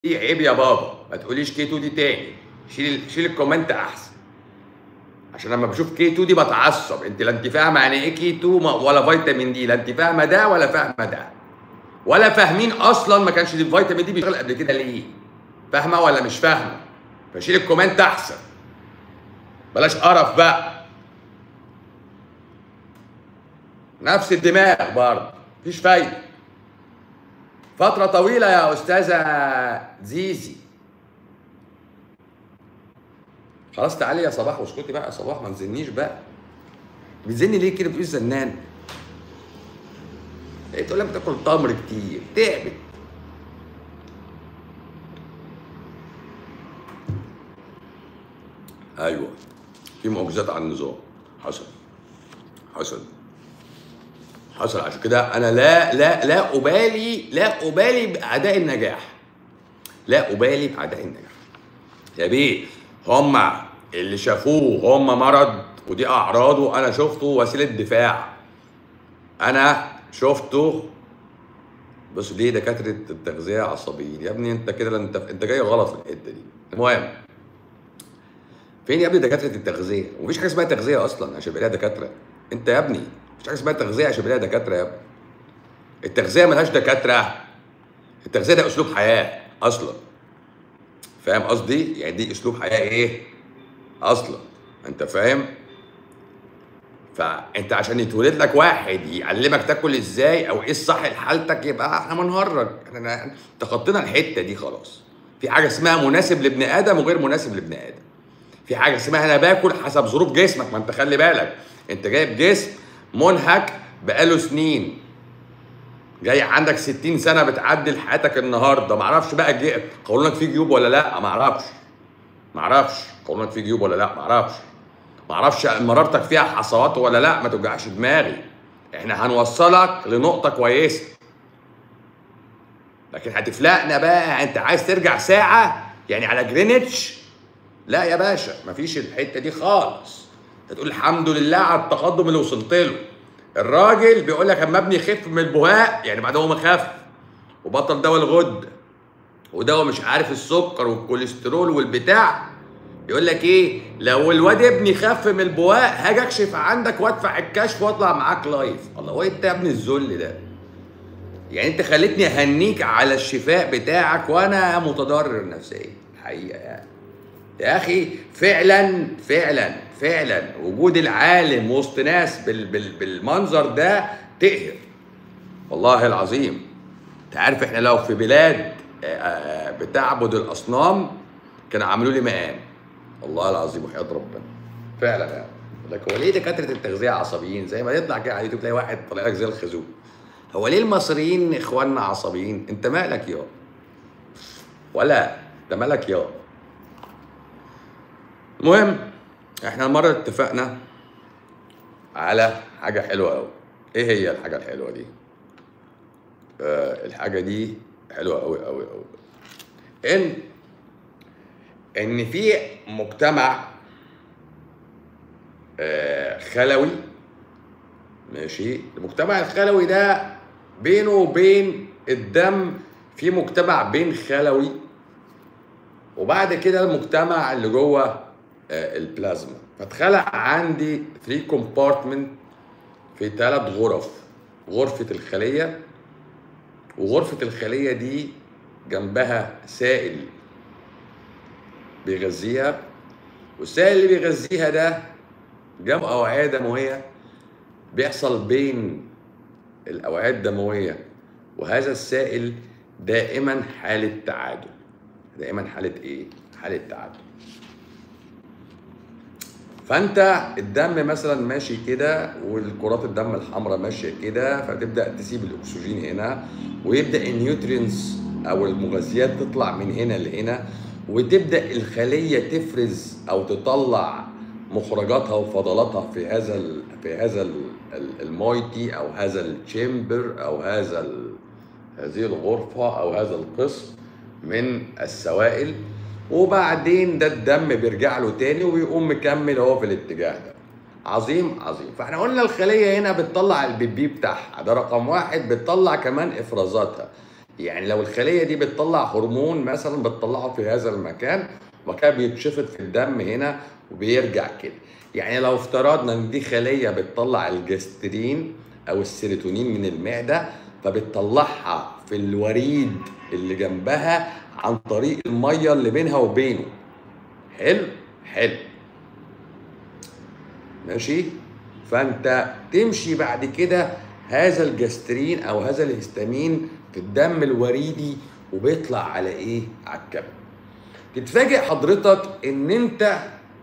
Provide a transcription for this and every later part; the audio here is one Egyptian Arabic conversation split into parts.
دي عيب يا بابا ما تقوليش كي 2 دي تاني شيل شيل الكومنت احسن عشان لما بشوف كي 2 دي بتعصب انت لا انت فاهمه يعني ايه كي 2 ولا فيتامين دي لا انت فاهمه ده ولا فاهمه ده ولا فاهمين اصلا ما كانش الفيتامين دي بيشتغل قبل كده ليه فاهمه ولا مش فاهمه فشيل الكومنت احسن بلاش قرف بقى نفس الدماغ برضه مفيش فايده فتره طويله يا استاذه زيزي خلاص تعالي يا صباح واسكتي بقى يا صباح ما تزنيش بقى بتزني ليه كده بتقول زنان ايه تقول لك بتاكل تمر كتير تعبت ايوه في معجزات على النظام حصل حصل حصل عشان كده انا لا لا لا ابالي لا ابالي باعداء النجاح لا ابالي باعداء النجاح يا بيه هما اللي شافوه هما مرض ودي اعراضه انا شفته وسيله دفاع انا شفته بص ليه دكاتره التغذيه عصبيين يا ابني انت كده انت انت جاي غلط في الحته دي المهم فين يا ابني دكاتره التغذيه ومفيش حاجه اسمها تغذيه اصلا عشان يبقى لها دكاتره انت يا ابني مفيش حاجه اسمها تغذيه عشان يبقى لها دكاتره يا ابني التغذيه ملهاش دكاتره التغذيه ده اسلوب حياه اصلا فاهم قصدي يعني دي اسلوب حياه ايه اصلا انت فاهم فانت عشان يتولد لك واحد يعلمك تاكل ازاي او ايه الصح لحالتك يبقى احنا بنهرج احنا تخطينا الحته دي خلاص في حاجه اسمها مناسب لابن ادم وغير مناسب لابن ادم في حاجه اسمها انا باكل حسب ظروف جسمك ما انت خلي بالك انت جايب جسم منهك بقاله سنين جاي عندك 60 سنه بتعدل حياتك النهارده ما اعرفش بقى جي... قولونك فيه جيوب ولا لا ما اعرفش ما اعرفش قولونك فيه جيوب ولا لا ما اعرفش ما اعرفش مرارتك فيها حصوات ولا لا ما توجعش دماغي احنا هنوصلك لنقطه كويسه لكن هتفلقنا بقى انت عايز ترجع ساعه يعني على جرينتش لا يا باشا مفيش الحته دي خالص تقول الحمد لله على التقدم اللي وصلت له الراجل بيقول لك اما ابني يخف من البهاء يعني بعد هو ما خف وبطل دواء الغده ودواء مش عارف السكر والكوليسترول والبتاع يقول لك ايه لو الواد ابني خف من البواء هاجي اكشف عندك وادفع الكشف واطلع معاك لايف الله هو انت يا ابن الذل ده يعني انت خليتني اهنيك على الشفاء بتاعك وانا متضرر نفسيا الحقيقه يعني يا اخي فعلا فعلا فعلا وجود العالم وسط ناس بال بال بالمنظر ده تقهر والله العظيم انت عارف احنا لو في بلاد بتعبد الاصنام كانوا عملوا لي مقام والله العظيم وحياه ربنا فعلا يعني لك هو ليه دكاتره التغذيه عصبيين زي ما يطلع كده على اليوتيوب تلاقي واحد طالع لك زي الخازوق هو ليه المصريين اخواننا عصبيين انت مالك يا ولا انت مالك يا المهم احنا المره اتفقنا على حاجه حلوه قوي ايه هي الحاجه الحلوه دي آه الحاجه دي حلوه قوي قوي قوي ان ان في مجتمع آه خلوي ماشي المجتمع الخلوي ده بينه وبين الدم في مجتمع بين خلوي وبعد كده المجتمع اللي جوه آه البلازما فاتخلق عندي 3 كومبارتمنت في ثلاث غرف غرفة الخلية وغرفة الخلية دي جنبها سائل بيغذيها والسائل اللي بيغذيها ده جنب أوعية دموية بيحصل بين الأوعية الدموية وهذا السائل دائما حالة تعادل دائما حالة إيه؟ حالة تعادل فانت الدم مثلا ماشي كده والكرات الدم الحمراء ماشيه كده فتبدا تسيب الاكسجين هنا ويبدا النيوترينز او المغذيات تطلع من هنا لهنا وتبدا الخليه تفرز او تطلع مخرجاتها وفضلاتها في هذا ال في هذا ال المايتي او هذا التشامبر او هذا ال هذه الغرفه او هذا القسم من السوائل وبعدين ده الدم بيرجع له تاني وبيقوم مكمل هو في الاتجاه ده عظيم عظيم فاحنا قلنا الخليه هنا بتطلع البيبي بتاعها ده رقم واحد بتطلع كمان افرازاتها يعني لو الخليه دي بتطلع هرمون مثلا بتطلعه في هذا المكان وكان بيتشفط في الدم هنا وبيرجع كده يعني لو افترضنا ان دي خليه بتطلع الجسترين او السيروتونين من المعده فبتطلعها في الوريد اللي جنبها عن طريق الميه اللي بينها وبينه حلو حلو ماشي فانت تمشي بعد كده هذا الجسترين او هذا الهستامين في الدم الوريدي وبيطلع على ايه على الكبد تتفاجئ حضرتك ان انت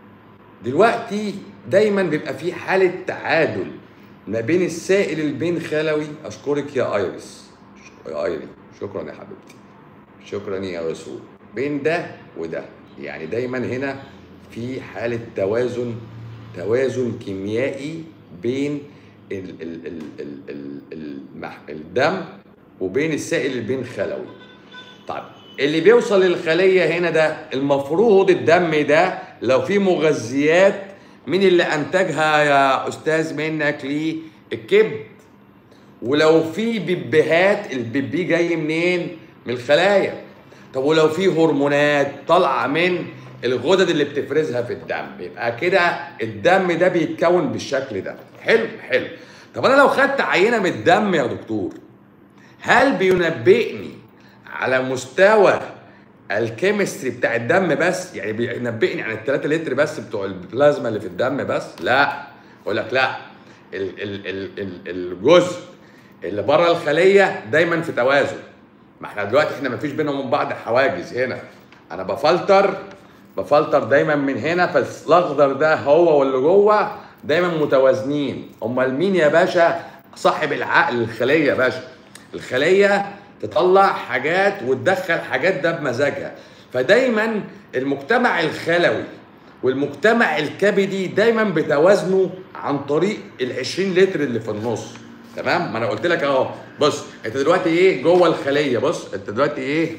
دلوقتي دايما بيبقى في حاله تعادل ما بين السائل البين خلوي اشكرك يا ايريس يا ايري شكرا يا حبيبتي شكرا يا رسول بين ده وده يعني دايما هنا في حاله توازن توازن كيميائي بين ال ال ال ال ال المح- الدم وبين السائل البين خلوي طيب اللي بيوصل للخليه هنا ده المفروض الدم ده لو في مغذيات مين اللي انتجها يا استاذ منك ليه الكبد ولو في بيبيهات البيبي جاي منين من الخلايا طب ولو في هرمونات طالعه من الغدد اللي بتفرزها في الدم يبقى كده الدم ده بيتكون بالشكل ده حلو حلو طب انا لو خدت عينه من الدم يا دكتور هل بينبئني على مستوى الكيمستري بتاع الدم بس يعني بينبئني عن الثلاثة لتر بس بتوع البلازما اللي في الدم بس لا اقول لك لا ال ال ال ال الجزء اللي بره الخليه دايما في توازن ما احنا دلوقتي احنا ما فيش بينهم وبين بعض حواجز هنا انا بفلتر بفلتر دايما من هنا فالاخضر ده هو واللي جوه دايما متوازنين امال مين يا باشا صاحب العقل الخليه يا باشا الخليه تطلع حاجات وتدخل حاجات ده بمزاجها فدايما المجتمع الخلوي والمجتمع الكبدي دايما بتوازنوا عن طريق ال 20 لتر اللي في النص تمام ما انا قلت لك اهو بص انت دلوقتي ايه جوه الخليه بص انت دلوقتي ايه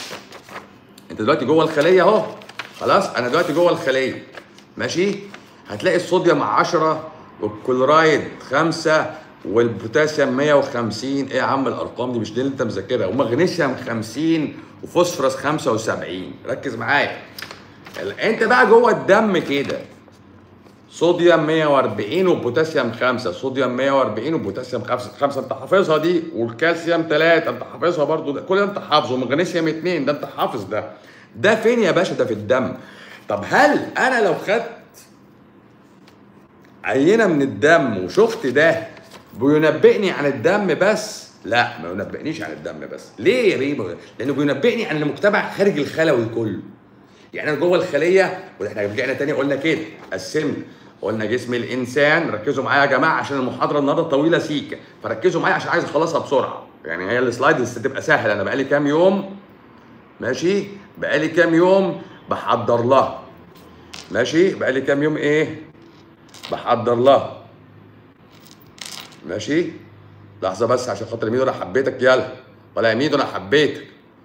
انت دلوقتي جوه الخليه اهو خلاص انا دلوقتي جوه الخليه ماشي هتلاقي الصوديوم 10 والكلورايد 5 والبوتاسيوم 150 ايه يا عم الارقام دي مش دي اللي انت مذاكرها ومغنيسيوم 50 وفوسفورس 75 ركز معايا انت بقى جوه الدم كده صوديوم 140 وبوتاسيوم 5 صوديوم 140 وبوتاسيوم 5 5 انت حافظها دي والكالسيوم 3 انت حافظها برضو ده كل ده انت حافظه ومغنيسيوم 2 ده انت حافظ ده ده فين يا باشا ده في الدم طب هل انا لو خدت عينه من الدم وشفت ده بينبئني عن الدم بس لا ما ينبئنيش عن الدم بس ليه يا بيه لانه بينبئني عن المجتمع خارج الخلوي كله يعني انا جوه الخليه واحنا رجعنا تاني قلنا كده قسمنا قلنا جسم الانسان ركزوا معايا يا جماعه عشان المحاضره النهارده طويله سيكه فركزوا معايا عشان عايز اخلصها بسرعه يعني هي السلايدز تبقى سهله انا بقالي كام يوم ماشي بقالي كام يوم بحضر لها ماشي بقالي كام يوم ايه بحضر لها ماشي لحظه بس عشان خاطر ميدو انا حبيتك يلا ولا يا ميدو انا حبيتك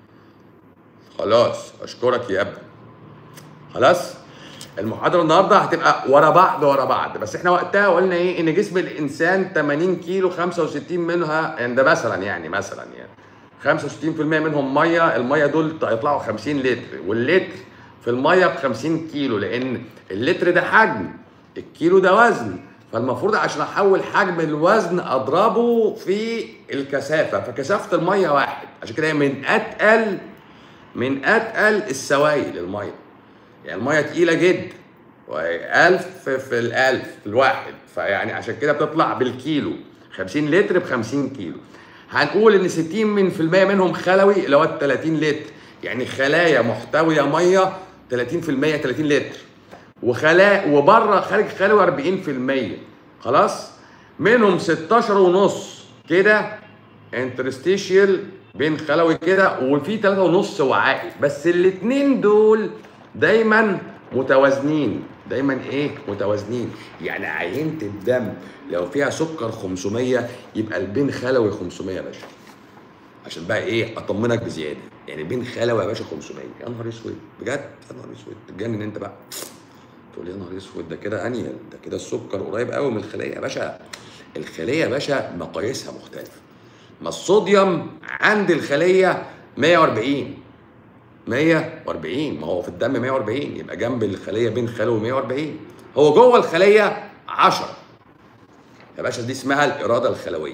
خلاص اشكرك يا ابني خلاص المحاضره النهارده هتبقى ورا بعض ورا بعض بس احنا وقتها قلنا ايه ان جسم الانسان 80 كيلو 65 منها يعني ده مثلا يعني مثلا يعني 65% منهم ميه الميه دول هيطلعوا 50 لتر واللتر في الميه ب 50 كيلو لان اللتر ده حجم الكيلو ده وزن فالمفروض عشان احول حجم الوزن اضربه في الكثافه فكثافه الميه واحد عشان كده هي من اتقل من اتقل السوائل الميه يعني الميه تقيله جدا و1000 في الألف في الواحد فيعني عشان كده بتطلع بالكيلو 50 لتر ب 50 كيلو هنقول ان 60 من في المية منهم خلوي اللي هو ال 30 لتر يعني خلايا محتويه ميه 30% 30 لتر وخلايا وبره خارج خلوي 40% خلاص منهم 16 ونص كده انترستيشيال بين خلوي كده وفي 3 ونص وعائي بس الاثنين دول دايما متوازنين دايما ايه متوازنين يعني عينه الدم لو فيها سكر 500 يبقى البين خلوي 500 يا باشا عشان بقى ايه اطمنك بزياده يعني بين خلوي يا باشا 500 يا نهار اسود بجد يا نهار اسود تتجنن انت بقى تقول يا نهار اسود ده كده انيل ده كده السكر قريب قوي من الخليه يا باشا الخليه يا باشا مقاييسها مختلفه ما الصوديوم عند الخليه 140 140 ما هو في الدم 140 يبقى جنب الخليه بين خلوي 140 هو جوه الخليه 10 يا باشا دي اسمها الاراده الخلويه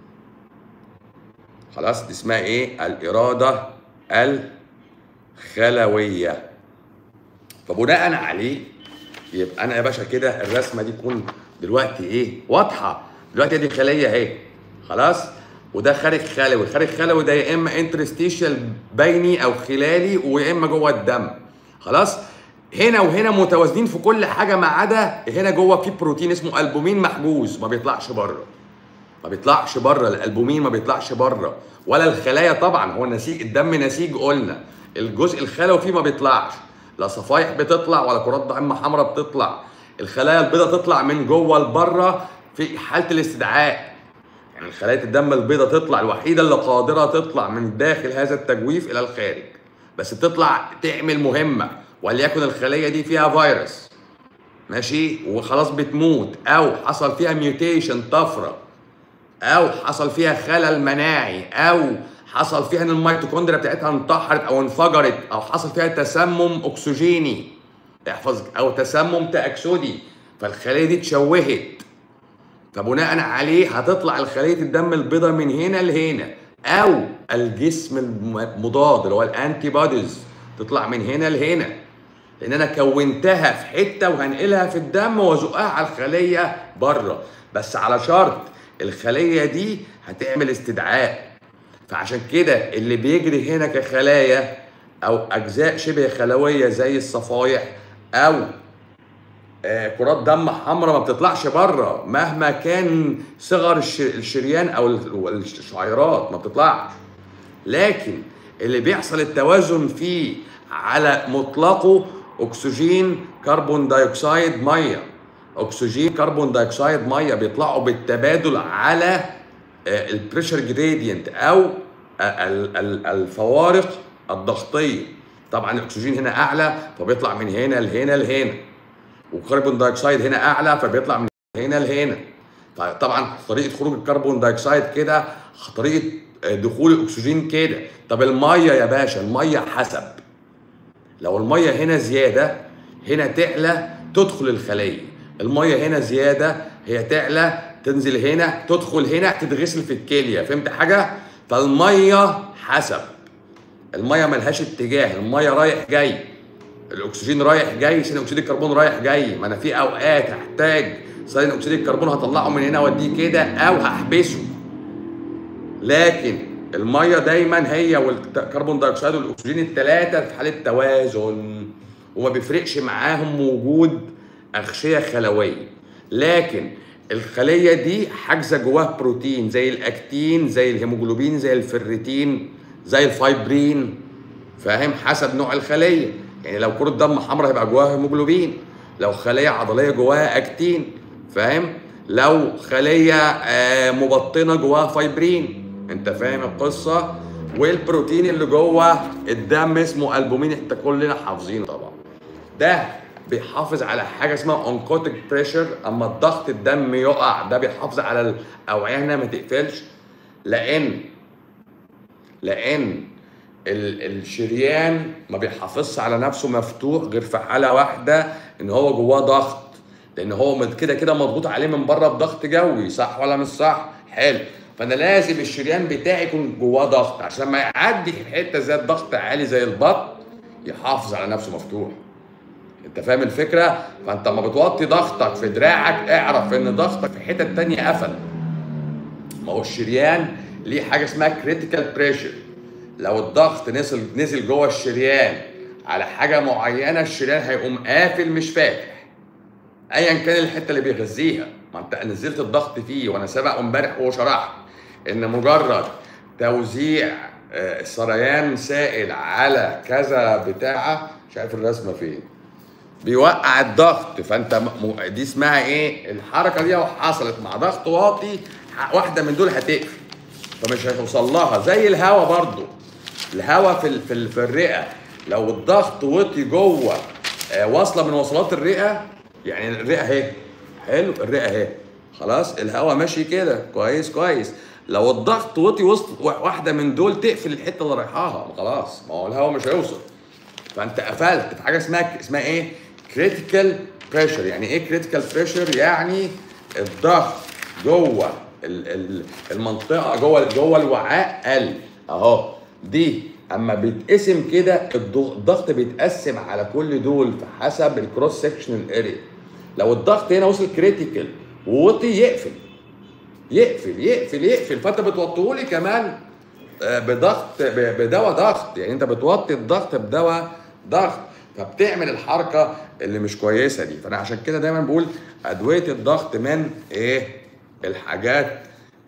خلاص دي اسمها ايه الاراده الخلويه فبناء عليه يبقى انا يا باشا كده الرسمه دي تكون دلوقتي ايه واضحه دلوقتي دي خليه اهي خلاص وده خارج خلوي خارج خلوي ده يا اما انترستيشال بيني او خلالي ويا اما جوه الدم خلاص هنا وهنا متوازنين في كل حاجه ما عدا هنا جوه في بروتين اسمه البومين محجوز ما بيطلعش بره ما بيطلعش بره الالبومين ما بيطلعش بره ولا الخلايا طبعا هو نسيج الدم نسيج قلنا الجزء الخلوي فيه ما بيطلعش لا صفايح بتطلع ولا كرات دم حمراء بتطلع الخلايا البيضاء تطلع من جوه لبره في حاله الاستدعاء يعني خلايا الدم البيضاء تطلع الوحيده اللي قادره تطلع من داخل هذا التجويف الى الخارج بس تطلع تعمل مهمه وليكن الخليه دي فيها فيروس ماشي وخلاص بتموت او حصل فيها ميوتيشن طفره او حصل فيها خلل مناعي او حصل فيها ان الميتوكوندريا بتاعتها انتحرت او انفجرت او حصل فيها تسمم اكسجيني احفظ او تسمم تاكسدي فالخليه دي اتشوهت فبناء عليه هتطلع الخليه الدم البيضاء من هنا لهنا او الجسم المضاد اللي هو الانتي بوديز تطلع من هنا لهنا لان انا كونتها في حته وهنقلها في الدم وازقها على الخليه بره بس على شرط الخليه دي هتعمل استدعاء فعشان كده اللي بيجري هنا كخلايا او اجزاء شبه خلويه زي الصفايح او آه، كرات دم حمراء ما بتطلعش بره مهما كان صغر الش- الشريان او ال- الشعيرات ما بتطلعش لكن اللي بيحصل التوازن فيه على مطلقه اكسجين كربون دايوكسيد ميه اكسجين كربون دايوكسيد ميه بيطلعوا بالتبادل على البريشر جريدينت او ال- ال- الفوارق الضغطيه طبعا الاكسجين هنا اعلى فبيطلع من هنا لهنا لهنا وكربون دايوكسيد هنا اعلى فبيطلع من هنا لهنا طبعا طريقه خروج الكربون دايوكسيد كده طريقه دخول الاكسجين كده طب الميه يا باشا الميه حسب لو الميه هنا زياده هنا تعلى تدخل الخليه الميه هنا زياده هي تعلى تنزل هنا تدخل هنا تتغسل في الكليه فهمت حاجه فالميه حسب الميه ملهاش اتجاه الميه رايح جاي الاكسجين رايح جاي ثاني اكسيد الكربون رايح جاي ما انا في اوقات هحتاج ثاني اكسيد الكربون هطلعه من هنا واديه كده او هحبسه لكن الميه دايما هي والكربون دايوكسيد والاكسجين الثلاثه في حاله توازن وما بيفرقش معاهم وجود اغشيه خلويه لكن الخليه دي حاجزه جواها بروتين زي الاكتين زي الهيموجلوبين زي الفريتين زي الفايبرين فاهم حسب نوع الخليه يعني لو كره دم حمراء هيبقى جواها هيموجلوبين لو خليه عضليه جواها اكتين فاهم لو خليه آه، مبطنه جواها فايبرين انت فاهم القصه والبروتين اللي جوه الدم اسمه البومين انت كلنا حافظينه طبعا ده بيحافظ على حاجه اسمها اونكوتيك بريشر اما الضغط الدم يقع ده بيحافظ على الاوعيه انها ما تقفلش لان لان ال- الشريان ما بيحافظش على نفسه مفتوح غير في حاله واحده ان هو جواه ضغط لان هو من كده كده مضغوط عليه من بره بضغط جوي صح ولا مش صح حلو فانا لازم الشريان بتاعي يكون جواه ضغط عشان ما يعدي في حته زي الضغط عالي زي البطن يحافظ على نفسه مفتوح انت فاهم الفكره فانت لما بتوطي ضغطك في دراعك اعرف ان ضغطك في حته تانية قفل ما هو الشريان ليه حاجه اسمها كريتيكال بريشر لو الضغط نزل نزل جوه الشريان على حاجه معينه الشريان هيقوم قافل مش فاتح ايا كان الحته اللي بيغذيها ما انت نزلت الضغط فيه وانا سبق امبارح وشرحت ان مجرد توزيع آه، سريان سائل على كذا بتاعه مش عارف الرسمه فين بيوقع الضغط فانت م- م- دي اسمها ايه الحركه دي لو حصلت مع ضغط واطي ح- واحده من دول هتقفل فمش هتوصل لها زي الهواء برضو الهواء في ال- في ال- في الرئه لو الضغط وطي جوه آه، واصله من وصلات الرئه يعني الرئه اهي حلو الرئه اهي خلاص الهواء ماشي كده كويس كويس لو الضغط وطي وسط واحده من دول تقفل الحته اللي رايحاها خلاص ما هو الهواء مش هيوصل فانت قفلت في حاجه اسمها اسمها ايه كريتيكال بريشر يعني ايه كريتيكال بريشر يعني الضغط جوه ال- ال- المنطقه جوه جوه الوعاء قل اهو دي اما بيتقسم كده الضغ- الضغط بيتقسم على كل دول حسب الكروس سكشنال اريا لو الضغط هنا وصل كريتيكال ووطي يقفل يقفل يقفل يقفل فانت بتوطيه لي كمان آه، بضغط ب- بدواء ضغط يعني انت بتوطي الضغط بدواء ضغط فبتعمل الحركه اللي مش كويسه دي فانا عشان كده دايما بقول ادويه الضغط من ايه الحاجات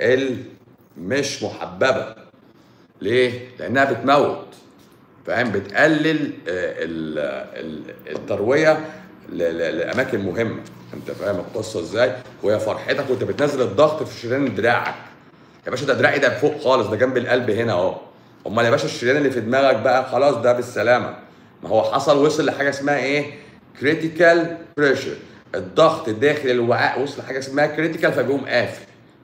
المش محببه ليه لانها بتموت فاهم بتقلل آه، ال- ال- الترويه ل- ل- لاماكن مهمه انت فاهم القصه ازاي وهي فرحتك وانت بتنزل الضغط في شريان دراعك يا باشا ده دراعي ده فوق خالص ده جنب القلب هنا اهو امال يا باشا الشريان اللي في دماغك بقى خلاص ده بالسلامه ما هو حصل وصل لحاجه اسمها ايه كريتيكال بريشر الضغط داخل الوعاء وصل لحاجه اسمها كريتيكال فبيقوم قافل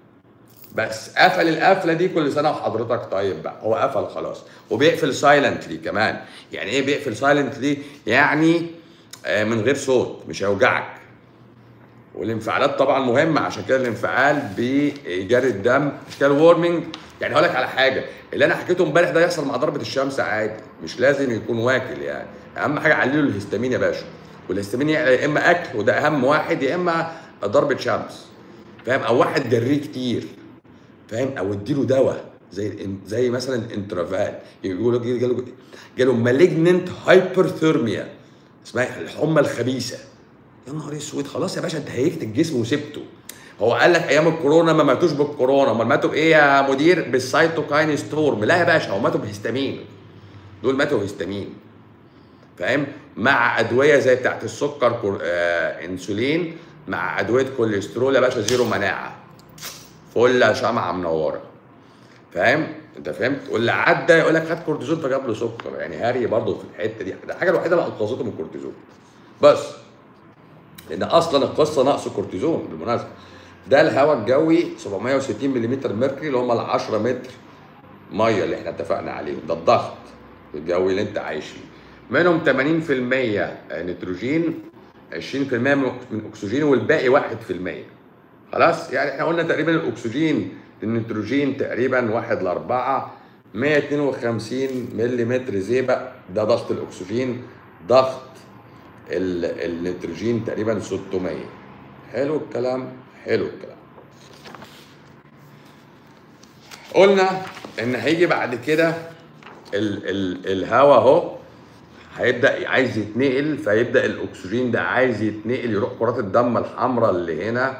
بس قفل القفله دي كل سنه وحضرتك طيب بقى هو قفل خلاص وبيقفل سايلنتلي كمان يعني ايه بيقفل سايلنتلي يعني آه، من غير صوت مش هيوجعك والانفعالات طبعا مهمه عشان كده الانفعال بيجري الدم مش كده الورمنج يعني هقول لك على حاجه اللي انا حكيته امبارح ده يحصل مع ضربه الشمس عادي مش لازم يكون واكل يعني اهم حاجه علله الهستامين يا باشا والهستامين يعني يا اما اكل وده اهم واحد يا اما ضربه شمس فاهم او واحد جريه كتير فاهم او اديله دواء زي الإن- زي مثلا الانترافال يقولوا جاله جاله مالجننت هايبرثيرميا اسمها الحمى الخبيثه يا نهار اسود خلاص يا باشا انت هيكت الجسم وسبته هو قال لك ايام الكورونا ما ماتوش بالكورونا امال ماتوا بايه يا مدير بالسايتوكاين ستورم لا يا باشا هو ماتوا بهستامين دول ماتوا بهستامين فاهم مع ادويه زي بتاعت السكر كور... آه... انسولين مع ادويه كوليسترول يا باشا زيرو مناعه فل شمعه منوره فاهم انت فهمت واللي عدى يقول لك خد كورتيزون فجاب له سكر يعني هاري برضه في الحته دي ده الحاجه الوحيده اللي انقذته من الكورتيزون بس لان اصلا القصه نقص كورتيزون بالمناسبه ده الهواء الجوي 760 ملم ميركوري اللي هم ال 10 متر ميه اللي احنا اتفقنا عليهم ده الضغط الجوي اللي انت عايش فيه منهم 80% نيتروجين 20% من من اكسجين والباقي 1% خلاص يعني احنا قلنا تقريبا الاكسجين النيتروجين تقريبا 1 ل 4 152 ملم زئبق ده ضغط الاكسجين ضغط ال- النيتروجين تقريبا 600 حلو الكلام حلو الكلام قلنا ان هيجي بعد كده ال ال الهواء اهو هيبدا عايز يتنقل فيبدا الاكسجين ده عايز يتنقل يروح كرات الدم الحمراء اللي هنا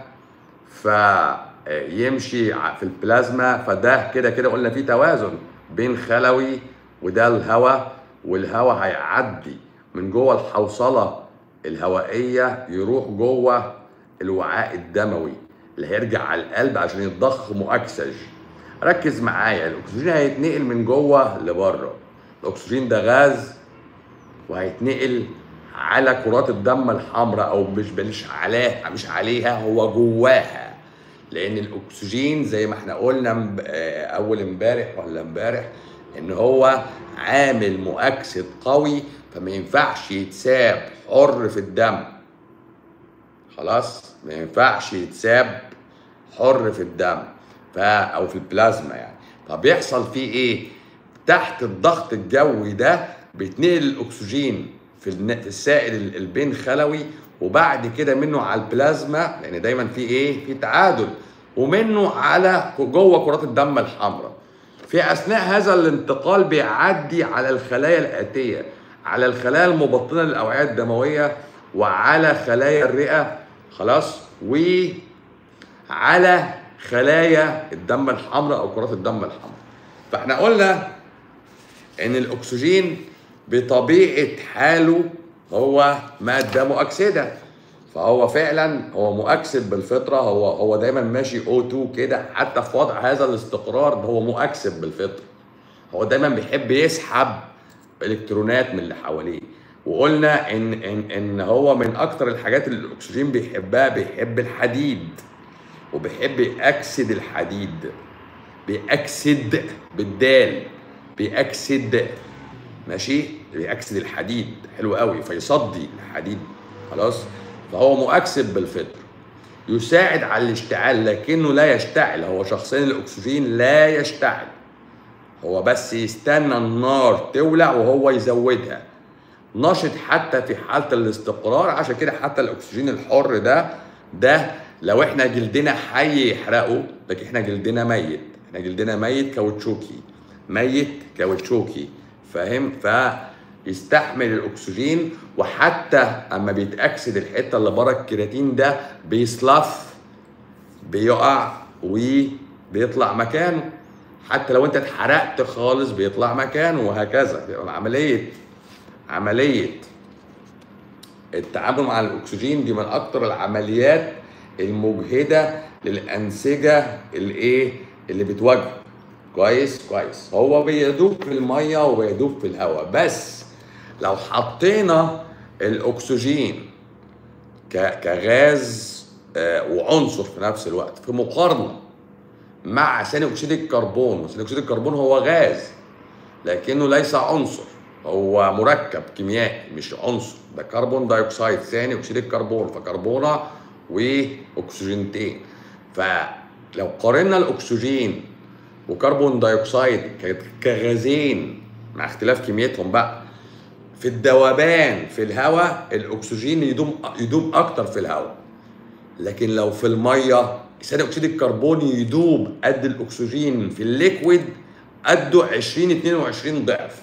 فيمشي ع- في البلازما فده كده كده قلنا في توازن بين خلوي وده الهواء والهواء هيعدي من جوه الحوصله الهوائيه يروح جوه الوعاء الدموي اللي هيرجع على القلب عشان يتضخ مؤكسج ركز معايا الاكسجين هيتنقل من جوه لبره الاكسجين ده غاز وهيتنقل على كرات الدم الحمراء او مش مش عليها مش عليها هو جواها لان الاكسجين زي ما احنا قلنا امب- آه، اول امبارح ولا امبارح ان هو عامل مؤكسد قوي فما ينفعش يتساب حر في الدم خلاص ما ينفعش يتساب حر في الدم ف او في البلازما يعني فبيحصل فيه ايه تحت الضغط الجوي ده بيتنقل الاكسجين في الن- في السائل ال- البين خلوي وبعد كده منه على البلازما لان دايما في ايه في تعادل ومنه على جوه كرات الدم الحمراء في اثناء هذا الانتقال بيعدي على الخلايا الاتيه على الخلايا المبطنه للاوعيه الدمويه وعلى خلايا الرئه خلاص وعلى خلايا الدم الحمراء او كرات الدم الحمراء فاحنا قلنا ان الاكسجين بطبيعه حاله هو ماده مؤكسده فهو فعلا هو مؤكسد بالفطره هو هو دايما ماشي O2 كده حتى في وضع هذا الاستقرار هو مؤكسد بالفطره هو دايما بيحب يسحب الكترونات من اللي حواليه وقلنا ان ان ان هو من اكتر الحاجات اللي الاكسجين بيحبها بيحب الحديد وبيحب يأكسد الحديد بيأكسد بالدال بيأكسد ماشي بيأكسد الحديد حلو قوي فيصدي الحديد خلاص فهو مؤكسد بالفطر يساعد على الاشتعال لكنه لا يشتعل هو شخصيا الاكسجين لا يشتعل هو بس يستنى النار تولع وهو يزودها نشط حتى في حاله الاستقرار عشان كده حتى الاكسجين الحر ده ده لو احنا جلدنا حي يحرقه لكن احنا جلدنا ميت احنا جلدنا ميت كاوتشوكي ميت كاوتشوكي فاهم فيستحمل الاكسجين وحتى اما بيتاكسد الحته اللي بره الكرياتين ده بيصلف بيقع وبيطلع مكانه حتى لو انت اتحرقت خالص بيطلع مكانه وهكذا بيبقى عمليه عمليه التعامل مع الاكسجين دي من اكتر العمليات المجهده للانسجه الايه اللي بتواجهه كويس كويس هو بيدوب في الميه وبيدوب في الهواء بس لو حطينا الاكسجين ك- كغاز آه، وعنصر في نفس الوقت في مقارنه مع ثاني اكسيد الكربون ثاني اكسيد الكربون هو غاز لكنه ليس عنصر هو مركب كيميائي مش عنصر ده كربون دايوكسيد ثاني اكسيد الكربون فكربونه واكسجينتين فلو قارنا الاكسجين وكربون دايوكسيد ك- كغازين مع اختلاف كميتهم بقى في الذوبان في الهواء الاكسجين يدوم يدوب اكتر في الهواء لكن لو في الميه ثاني اكسيد الكربون يدوب قد الاكسجين في الليكويد قده 20 22 ضعف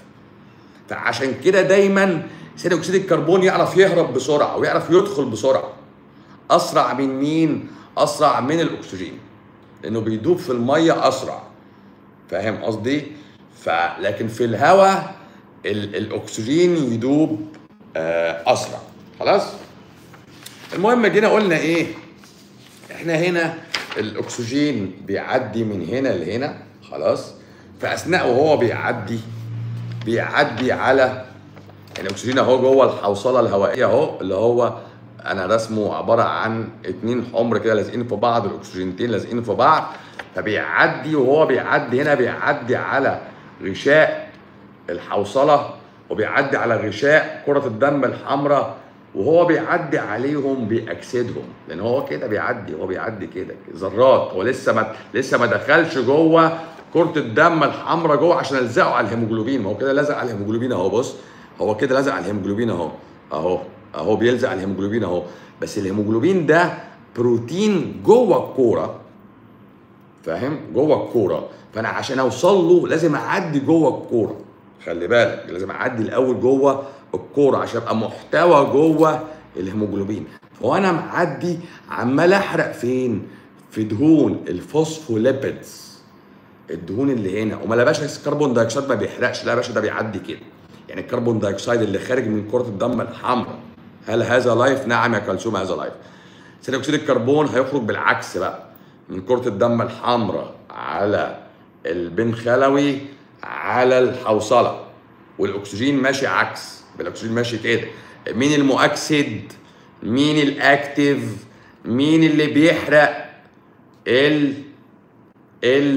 فعشان كده دايما ثاني اكسيد الكربون يعرف يهرب بسرعه ويعرف يدخل بسرعه اسرع من مين اسرع من الاكسجين لانه بيدوب في الميه اسرع فاهم قصدي فلكن في الهواء ال- الاكسجين يدوب آه، اسرع خلاص المهم جينا قلنا ايه احنا هنا الاكسجين بيعدي من هنا لهنا خلاص فاثناء وهو بيعدي بيعدي على يعني الاكسجين اهو جوه الحوصله الهوائيه اهو اللي هو انا رسمه عباره عن اتنين حمر كده لازقين في بعض الاكسجينتين لازقين في بعض فبيعدي وهو بيعدي هنا بيعدي على غشاء الحوصله وبيعدي على غشاء كره الدم الحمراء وهو بيعدي عليهم بيأكسدهم لان هو كده بيعدي هو بيعدي كده ذرات هو لسه ما لسه ما دخلش جوه كره الدم الحمراء جوه عشان الزقه على الهيموجلوبين ما هو كده لزق على الهيموجلوبين اهو بص هو كده لزق على الهيموجلوبين اهو اهو اهو بيلزق على الهيموجلوبين اهو بس الهيموجلوبين ده بروتين جوه الكوره فاهم جوه الكوره فانا عشان اوصل له لازم اعدي جوه الكوره خلي بالك لازم اعدي الاول جوه الكوره عشان ابقى محتوى جوه الهيموجلوبين فوانا معدي عمال احرق فين في دهون الفوسفوليبيدز الدهون اللي هنا امال يا باشا الكربون دايوكسيد ما بيحرقش لا يا باشا ده بيعدي كده يعني الكربون دايوكسيد اللي خارج من كره الدم الحمراء هل هذا لايف نعم يا كلثوم هذا لايف ثاني اكسيد الكربون هيخرج بالعكس بقى من كره الدم الحمراء على البنخلوي على الحوصله والاكسجين ماشي عكس الاكسجين ماشي كده مين المؤكسد مين الاكتيف مين اللي بيحرق ال ال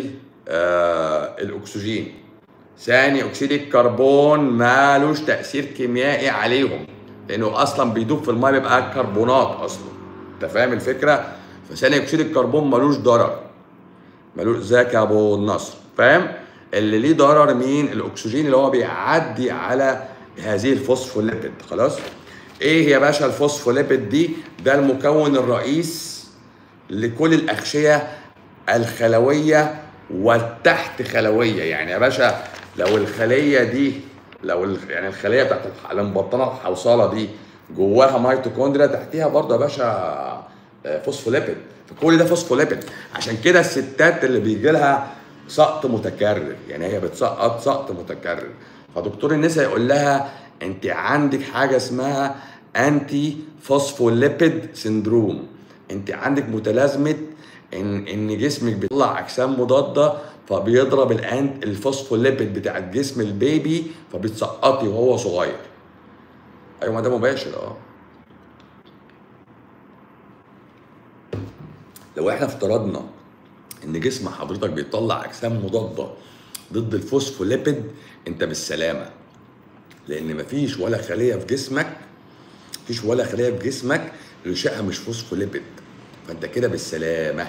آه الاكسجين ثاني اكسيد الكربون مالوش تاثير كيميائي عليهم لانه اصلا بيدوب في الميه بيبقى كربونات اصلا انت فاهم الفكره فثاني اكسيد الكربون ملوش ضرر ملوش زي ابو النصر فاهم اللي ليه ضرر مين الاكسجين اللي هو بيعدي على هذه الفوسفوليبيد خلاص ايه يا باشا الفوسفوليبيد دي ده المكون الرئيس لكل الاغشيه الخلويه والتحت خلويه يعني يا باشا لو الخليه دي لو ال- يعني الخليه بتاعت الح- اللي مبطنه الحوصله دي جواها ميتوكوندريا تحتيها برضه يا باشا آه، فوسفوليبيد فكل ده فوسفوليبيد عشان كده الستات اللي بيجي لها سقط متكرر يعني هي بتسقط سقط متكرر فدكتور النساء يقول لها انت عندك حاجه اسمها انتي فوسفوليبيد سيندروم انت عندك متلازمه ان ان جسمك بيطلع اجسام مضاده فبيضرب الانت الفوسفوليبيد بتاع جسم البيبي فبتسقطي وهو صغير ايوه ما ده مباشر اه لو احنا افترضنا ان جسم حضرتك بيطلع اجسام مضاده ضد الفوسفوليبيد انت بالسلامه لان مفيش ولا خليه في جسمك مفيش ولا خليه في جسمك غشائها مش فوسفوليبيد فانت كده بالسلامه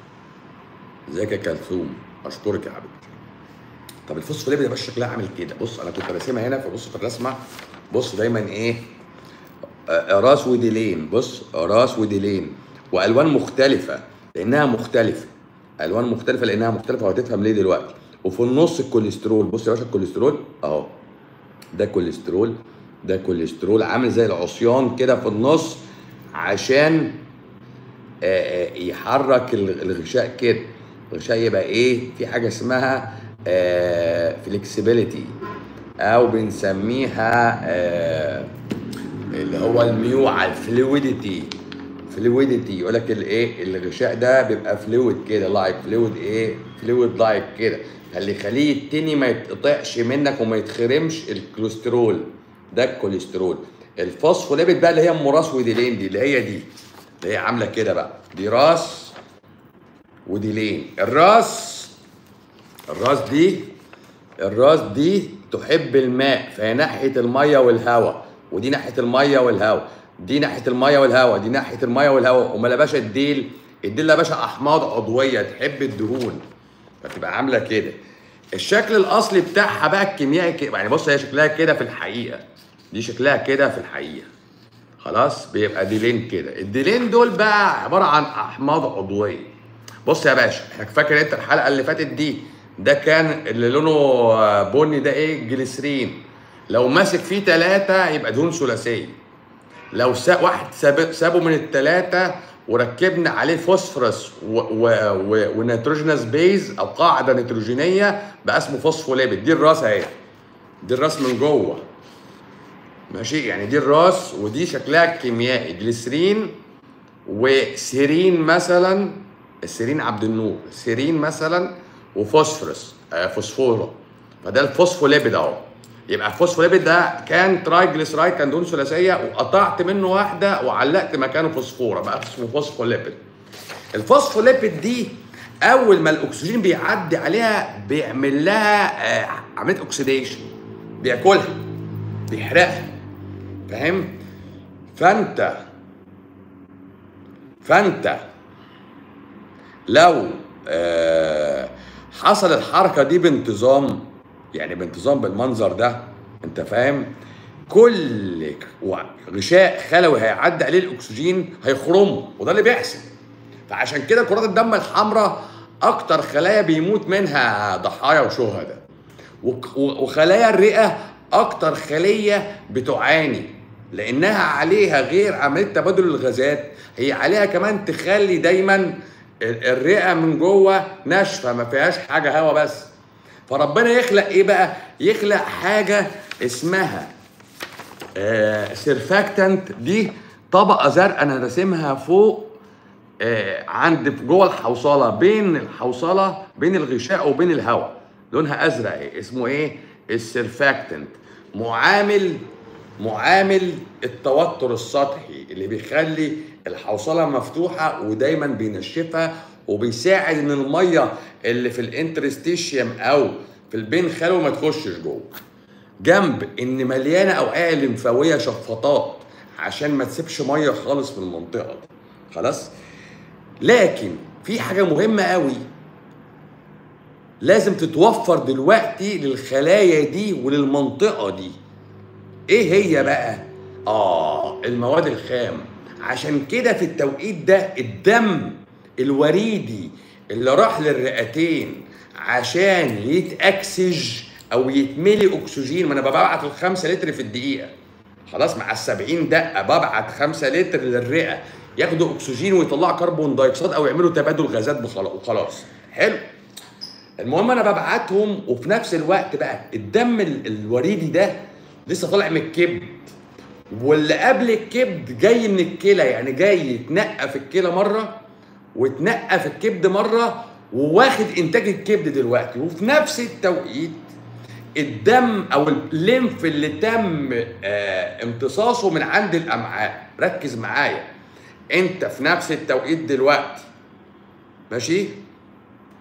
ازيك يا كلثوم اشكرك يا حبيبتي طب الفوسفوليبيد يا باشا شكلها عامل كده بص انا كنت راسمها هنا فبص في الرسمه بص دايما ايه آه، راس وديلين بص راس وديلين والوان مختلفه لانها مختلفه الوان مختلفه لانها مختلفه وهتفهم ليه دلوقتي وفي النص الكوليسترول بص يا باشا الكوليسترول اهو ده كوليسترول ده كوليسترول عامل زي العصيان كده في النص عشان آه، آه، يحرك ال- الغشاء كده الغشاء يبقى ايه في حاجه اسمها فليكسيبيليتي او بنسميها آه، اللي هو الميو على الفلويديتي فلويديتي يقول لك الايه الغشاء ده بيبقى فلويد كده لايك فلويد ايه فلويد لايك كده اللي يخليه التاني ما يتقطعش منك وما يتخرمش الكوليسترول ده الكوليسترول الفوسفوليبيد بقى اللي هي ام راس وديلين دي اللي هي دي اللي هي عامله كده بقى دي راس وديلين الراس الراس دي الراس دي تحب الماء فهي ناحيه الميه والهواء ودي ناحيه الميه والهواء دي ناحيه الميه والهواء دي ناحيه الميه والهواء امال يا باشا الديل الديل يا باشا احماض عضويه تحب الدهون فتبقى عامله كده الشكل الاصلي بتاعها بقى الكيميائي كده يعني بص هي شكلها كده في الحقيقه دي شكلها كده في الحقيقه خلاص بيبقى ديلين كده الديلين دول بقى عباره عن احماض عضويه بص يا باشا احنا فاكر انت الحلقه اللي فاتت دي ده كان اللي لونه آه، بني ده ايه جليسرين لو ماسك فيه ثلاثة يبقى دهون ثلاثية لو سا واحد ساب سابه من الثلاثة وركبنا عليه فوسفورس و... و... و... ونيتروجينوس بيز او قاعدة نيتروجينية بقى اسمه فوسفوليبيد دي الراس اهي دي الراس من جوه ماشي يعني دي الراس ودي شكلها الكيميائي جليسرين وسيرين مثلا السيرين عبد النور سيرين مثلا وفوسفورس آه فوسفورا فده الفوسفوليبيد اهو يبقى الفوسفوليبيد ده كان ترايجليسرايد كان دهون ثلاثيه وقطعت منه واحده وعلقت مكانه فوسفورا بقى اسمه فوسفوليبيد الفوسفوليبيد دي اول ما الاكسجين بيعدي عليها بيعمل لها آه، عمليه اوكسيديشن بياكلها بيحرقها فاهم فانت فانت لو آه، حصل الحركه دي بانتظام يعني بانتظام بالمنظر ده انت فاهم كل و- غشاء خلوي هيعدي عليه الاكسجين هيخرمه وده اللي بيحصل فعشان كده كرات الدم الحمراء اكتر خلايا بيموت منها ضحايا وشهداء وك- و- وخلايا الرئه اكتر خليه بتعاني لانها عليها غير عمليه تبادل الغازات هي عليها كمان تخلي دايما ال- الرئه من جوه ناشفه ما فيهاش حاجه هوا بس فربنا يخلق ايه بقى يخلق حاجه اسمها آه سيرفاكتنت دي طبقه زرقاء انا راسمها فوق آه عند في جوه الحوصله بين الحوصله بين الغشاء وبين الهواء لونها ازرق إيه؟ اسمه ايه السيرفاكتنت معامل معامل التوتر السطحي اللي بيخلي الحوصله مفتوحه ودايما بينشفها وبيساعد ان الميه اللي في الانترستيشيوم او في البين خلوي ما تخشش جوه جنب ان مليانه اوعيه لمفاويه شفاطات عشان ما تسيبش ميه خالص من المنطقه دي خلاص لكن في حاجه مهمه قوي لازم تتوفر دلوقتي للخلايا دي وللمنطقه دي ايه هي بقى اه المواد الخام عشان كده في التوقيت ده الدم الوريدي اللي راح للرئتين عشان يتأكسج او يتملي اكسجين ما انا ببعت الخمسة لتر في الدقيقة خلاص مع السبعين دقة ببعت خمسة لتر للرئة ياخدوا اكسجين ويطلعوا كربون دايوكسيد او يعملوا تبادل غازات بخلا- وخلاص حلو المهم انا ببعتهم وفي نفس الوقت بقى الدم ال- الوريدي ده لسه طالع من الكبد واللي قبل الكبد جاي من الكلى يعني جاي يتنقى في الكلى مره واتنقى في الكبد مره وواخد انتاج الكبد دلوقتي وفي نفس التوقيت الدم او الليمف اللي تم آه امتصاصه من عند الامعاء ركز معايا انت في نفس التوقيت دلوقتي ماشي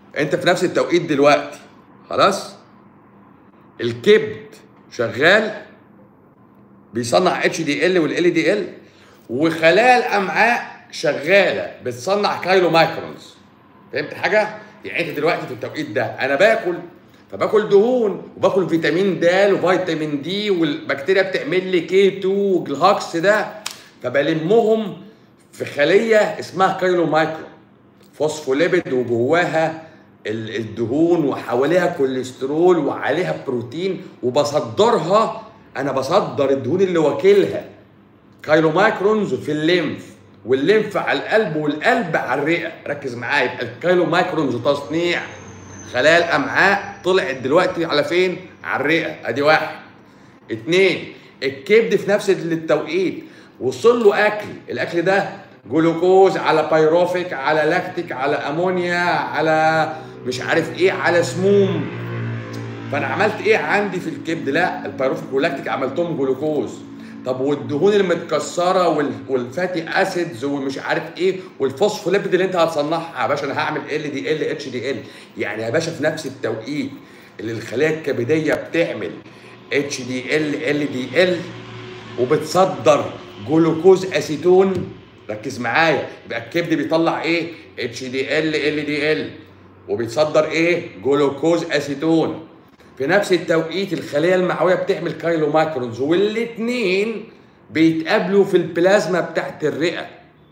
انت في نفس التوقيت دلوقتي خلاص الكبد شغال بيصنع اتش دي ال والال دي ال وخلايا الامعاء شغاله بتصنع كايلو مايكرونز فهمت حاجه يعني انت دلوقتي في التوقيت ده انا باكل فباكل دهون وباكل فيتامين د وفيتامين دي والبكتيريا بتعمل لي كي 2 والهاكس ده فبلمهم في خليه اسمها كايلو مايكرو فوسفوليبيد وجواها ال- الدهون وحواليها كوليسترول وعليها بروتين وبصدرها انا بصدر الدهون اللي واكلها كايلو مايكرونز في الليمف والليمف على القلب والقلب على الرئه ركز معايا يبقى الكايلو مايكرونز تصنيع خلايا الامعاء طلعت دلوقتي على فين على الرئه ادي واحد اتنين الكبد في نفس التوقيت وصل له اكل الاكل ده جلوكوز على بايروفيك على لاكتيك على امونيا على مش عارف ايه على سموم فانا عملت ايه عندي في الكبد لا البايروفيك واللاكتيك عملتهم جلوكوز طب والدهون المتكسره وال- والفاتي اسيدز ومش عارف ايه والفوسفوليبيد اللي انت هتصنعها يا باشا انا هعمل ال دي ال اتش دي ال يعني يا باشا في نفس التوقيت اللي الخلايا الكبديه بتعمل اتش دي ال ال دي ال وبتصدر جلوكوز اسيتون ركز معايا يبقى الكبد بيطلع ايه اتش دي ال ال دي ال وبيتصدر ايه جلوكوز اسيتون في نفس التوقيت الخليه المعويه بتعمل كايلو مايكرونز والاثنين بيتقابلوا في البلازما بتاعت الرئه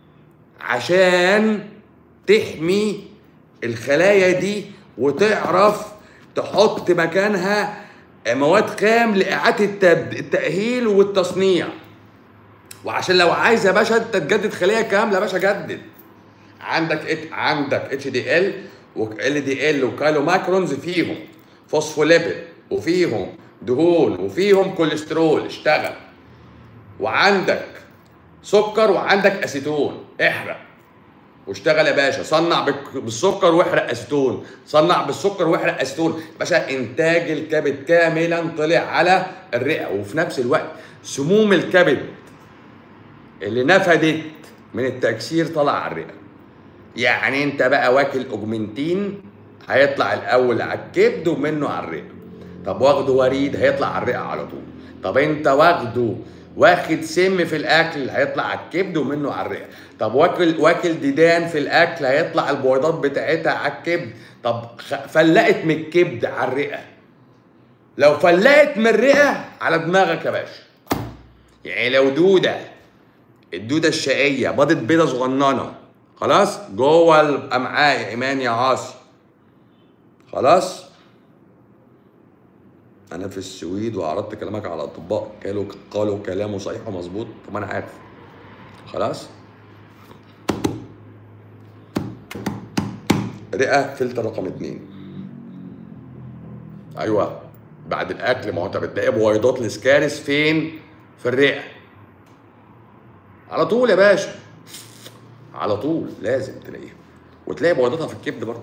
عشان تحمي الخلايا دي وتعرف تحط مكانها مواد خام لاعاده التب- التاهيل والتصنيع وعشان لو عايز يا باشا انت تجدد خليه كامله يا باشا جدد عندك إت... عندك اتش دي ال وال دي ال وكالو ماكرونز فيهم فوسفوليبيد وفيهم دهون وفيهم كوليسترول اشتغل وعندك سكر وعندك اسيتون احرق واشتغل يا باشا صنع بالك- بالسكر واحرق اسيتون صنع بالسكر واحرق اسيتون باشا انتاج الكبد كاملا طلع على الرئه وفي نفس الوقت سموم الكبد اللي نفدت من التكسير طلع على الرئه يعني انت بقى واكل اوجمنتين هيطلع الاول على الكبد ومنه على الرئه طب واخده وريد هيطلع على الرئه على طول طب انت واخده واخد سم في الاكل هيطلع على الكبد ومنه على الرئه طب واكل واكل ديدان في الاكل هيطلع البويضات بتاعتها على الكبد طب خ- فلقت من الكبد على الرئه لو فلقت من الرئه على دماغك يا باشا يعني لو دوده الدوده الشقيه بيضت بيضه صغننه خلاص جوه الامعاء يا ايمان يا عاصي خلاص انا في السويد وعرضت كلامك على الاطباء قالوا قالوا كلامه صحيح ومظبوط طب انا عارف خلاص رئه فلتر رقم اتنين ايوه بعد الاكل ما هو انت بتلاقي بويضات الاسكارس فين في الرئه على طول يا باشا على طول لازم تلاقيها وتلاقي بويضاتها في الكبد برضه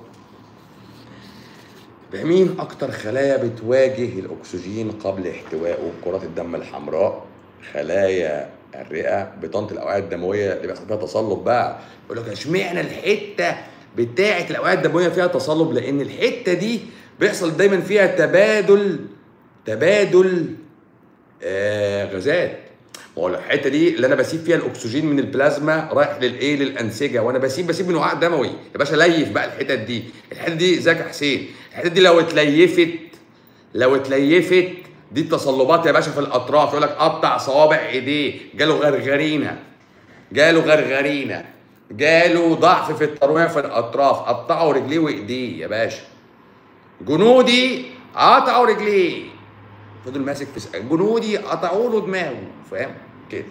مين اكتر خلايا بتواجه الاكسجين قبل احتوائه كرات الدم الحمراء خلايا الرئه بطانه الاوعيه الدمويه اللي بيحصل فيها تصلب بقى يقول لك اشمعنى الحته بتاعه الاوعيه الدمويه فيها تصلب لان الحته دي بيحصل دايما فيها تبادل تبادل آه غازات ما هو الحته دي اللي انا بسيب فيها الاكسجين من البلازما رايح للايه للانسجه وانا بسيب بسيب من وعاء دموي يا باشا ليف بقى الحتت دي الحتت دي ازيك يا حسين الحتت دي لو اتليفت لو اتليفت دي التصلبات يا باشا في الاطراف يقول لك قطع صوابع ايديه جاله غرغرينه جاله غرغرينه جاله ضعف في الترويع في الاطراف قطعوا رجليه وايديه يا باشا جنودي قطعوا رجليه فضل ماسك في س- جنودي قطعوا له دماغه فاهم كده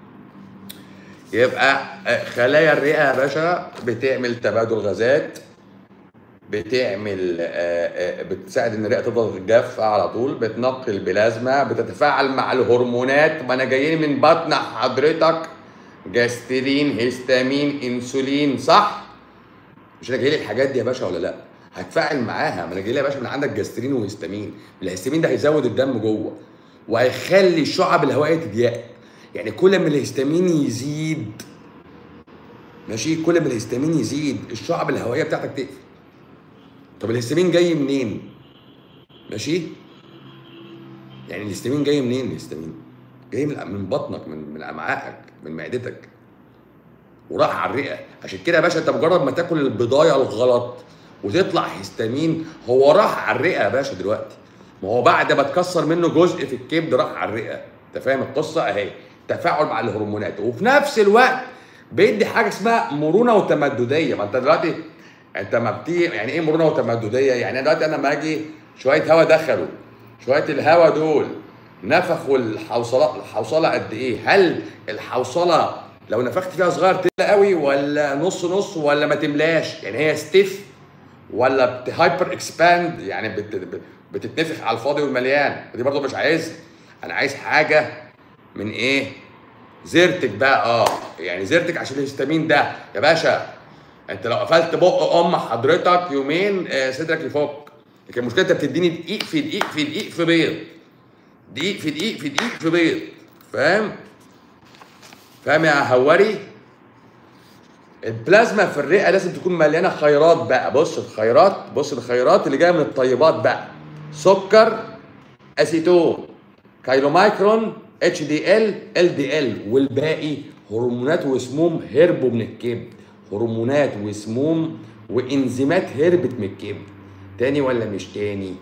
يبقى آه، خلايا الرئه يا باشا بتعمل تبادل غازات بتعمل آه، آه، بتساعد ان الرئه تفضل جافه على طول بتنقي البلازما بتتفاعل مع الهرمونات ما انا جاي لي من بطن حضرتك جاسترين هيستامين انسولين صح مش انا جاي لي الحاجات دي يا باشا ولا لا هتفاعل معاها ما انا جاي لي يا باشا من عندك جاسترين وهيستامين الهيستامين ده هيزود الدم جوه وهيخلي الشعب الهوائيه تضيق يعني كل ما الهيستامين يزيد ماشي كل ما الهيستامين يزيد الشعب الهوائيه بتاعتك تقفل طب الهستامين جاي منين ماشي يعني الهستامين جاي منين الهستامين جاي من من بطنك من من امعائك من معدتك وراح على الرئه عشان كده يا باشا انت مجرد ما تاكل البضايه الغلط وتطلع هستامين هو راح على الرئه يا باشا دلوقتي ما هو بعد ما اتكسر منه جزء في الكبد راح على الرئه انت فاهم القصه اهي تفاعل مع الهرمونات وفي نفس الوقت بيدي حاجه اسمها مرونه وتمدديه ما انت دلوقتي انت ما بتيجي يعني ايه مرونه وتمدديه يعني أنا دلوقتي انا لما اجي شويه هواء دخلوا شويه الهواء دول نفخوا الحوصله الحوصله قد ايه هل الحوصله لو نفخت فيها صغير تملى قوي ولا نص نص ولا ما تملاش يعني هي ستيف ولا هايبر اكسباند يعني بت بت- بتتنفخ على الفاضي والمليان ودي برضه مش عايزها انا عايز حاجه من ايه زرتك بقى اه يعني زرتك عشان الهستامين ده يا باشا انت لو قفلت بق ام حضرتك يومين آه، صدرك يفك لكن المشكله انت بتديني دقيق في دقيق في دقيق في بيض دقيق في دقيق في دقيق في بيض فاهم فاهم يا هواري البلازما في الرئه لازم تكون مليانه خيرات بقى بص الخيرات بص الخيرات اللي جايه من الطيبات بقى سكر اسيتون كايلومايكرون اتش دي ال ال دي ال والباقي هرمونات وسموم هربوا من الكبد هرمونات وسموم وانزيمات هربت من الكبد تاني ولا مش تاني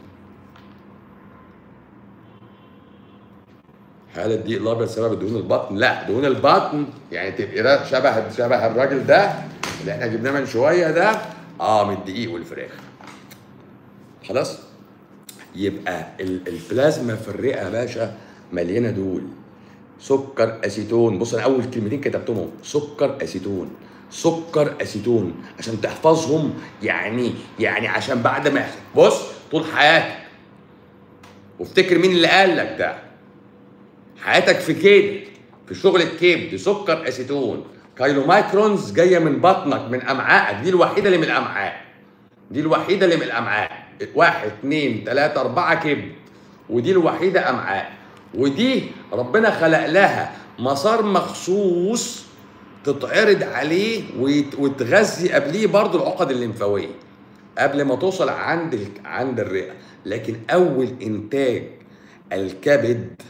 هل الدقيق الابيض سبب دهون البطن؟ لا دهون البطن يعني تبقى را- شبه شبه الراجل ده اللي احنا جبناه من شويه ده اه من الدقيق والفراخ. خلاص؟ يبقى ال- البلازما في الرئه يا باشا مليانه دول سكر اسيتون بص انا اول كلمتين كتبتهم سكر اسيتون سكر اسيتون عشان تحفظهم يعني يعني عشان بعد ما يحصل بص طول حياتك وافتكر مين اللي قال لك ده حياتك في كده في شغل الكبد سكر اسيتون كايلومايكرونز جايه من بطنك من امعائك دي الوحيده اللي من الامعاء دي الوحيده اللي من الامعاء واحد اتنين تلاته اربعه كبد ودي الوحيده امعاء ودي ربنا خلق لها مسار مخصوص تتعرض عليه ويت- وتغذي قبليه برضو العقد الليمفاويه قبل ما توصل عند ال- عند الرئه لكن اول انتاج الكبد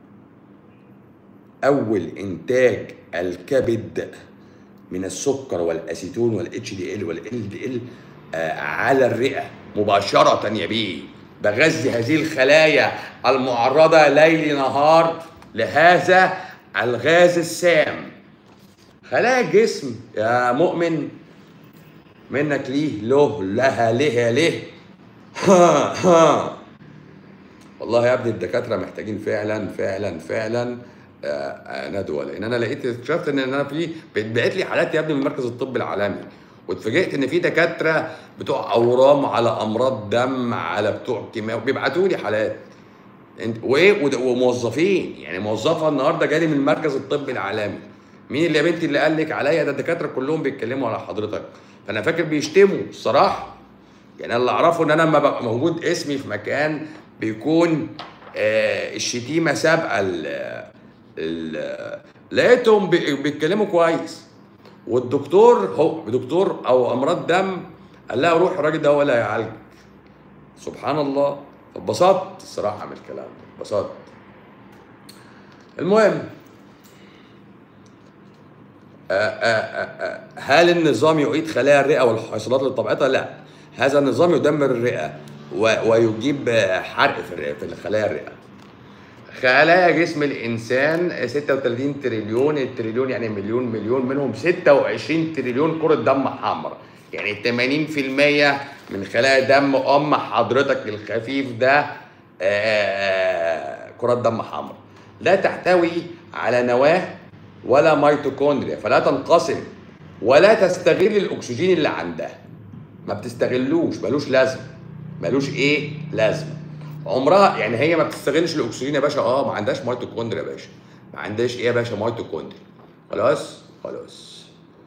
اول انتاج الكبد من السكر والاسيتون والاتش دي ال والال دي ال على الرئه مباشره يا بيه بغذي هذه الخلايا المعرضه ليل نهار لهذا الغاز السام خلايا الجسم يا مؤمن منك ليه له لها لها له ها ها والله يا ابني الدكاتره محتاجين فعلا فعلا فعلا آه، آه، ندوه لان انا لقيت اكتشفت ان انا في بيتبعت لي حالات يا ابني من مركز الطب العالمي واتفاجئت ان في دكاتره بتوع اورام على امراض دم على بتوع كيماوي بيبعتوا لي حالات انت وايه ود- وموظفين يعني موظفه النهارده جالي من مركز الطب العالمي مين اللي يا بنتي اللي قال لك عليا ده الدكاتره كلهم بيتكلموا على حضرتك فانا فاكر بيشتموا الصراحه يعني انا اللي اعرفه ان انا لما ببقى موجود اسمي في مكان بيكون آه الشتيمه سابقه ال ال- لقيتهم بي- بيتكلموا كويس والدكتور هو دكتور او امراض دم قال لها روح الراجل ده هو اللي هيعالجك سبحان الله اتبسطت الصراحه من الكلام ده اتبسطت المهم آه، آه، آه، آه، هل النظام يعيد خلايا الرئه والحصيلات لطبيعتها؟ لا هذا النظام يدمر الرئه و- ويجيب آه، حرق في الرئه في خلايا الرئه خلايا جسم الانسان 36 تريليون التريليون يعني مليون مليون منهم 26 تريليون كرة دم حمراء يعني 80% من خلايا دم ام حضرتك الخفيف ده آه، كرات دم حمراء لا تحتوي على نواه ولا ميتوكوندريا فلا تنقسم ولا تستغل الاكسجين اللي عندها ما بتستغلوش ملوش لازمه ملوش ايه لازمه عمرها يعني هي ما بتستغلش الاكسجين يا باشا اه ما عندهاش ميتوكوندريا يا باشا ما عندهاش ايه يا باشا ميتوكوندريا خلاص خلاص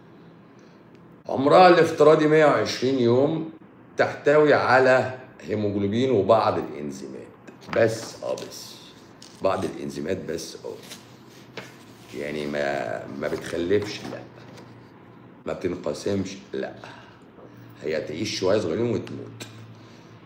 عمرها الافتراضي 120 يوم تحتوي على هيموجلوبين وبعض الانزيمات بس اه بس بعض الانزيمات بس اه يعني ما ما بتخلفش لا ما بتنقسمش لا هي تعيش شويه صغيرين وتموت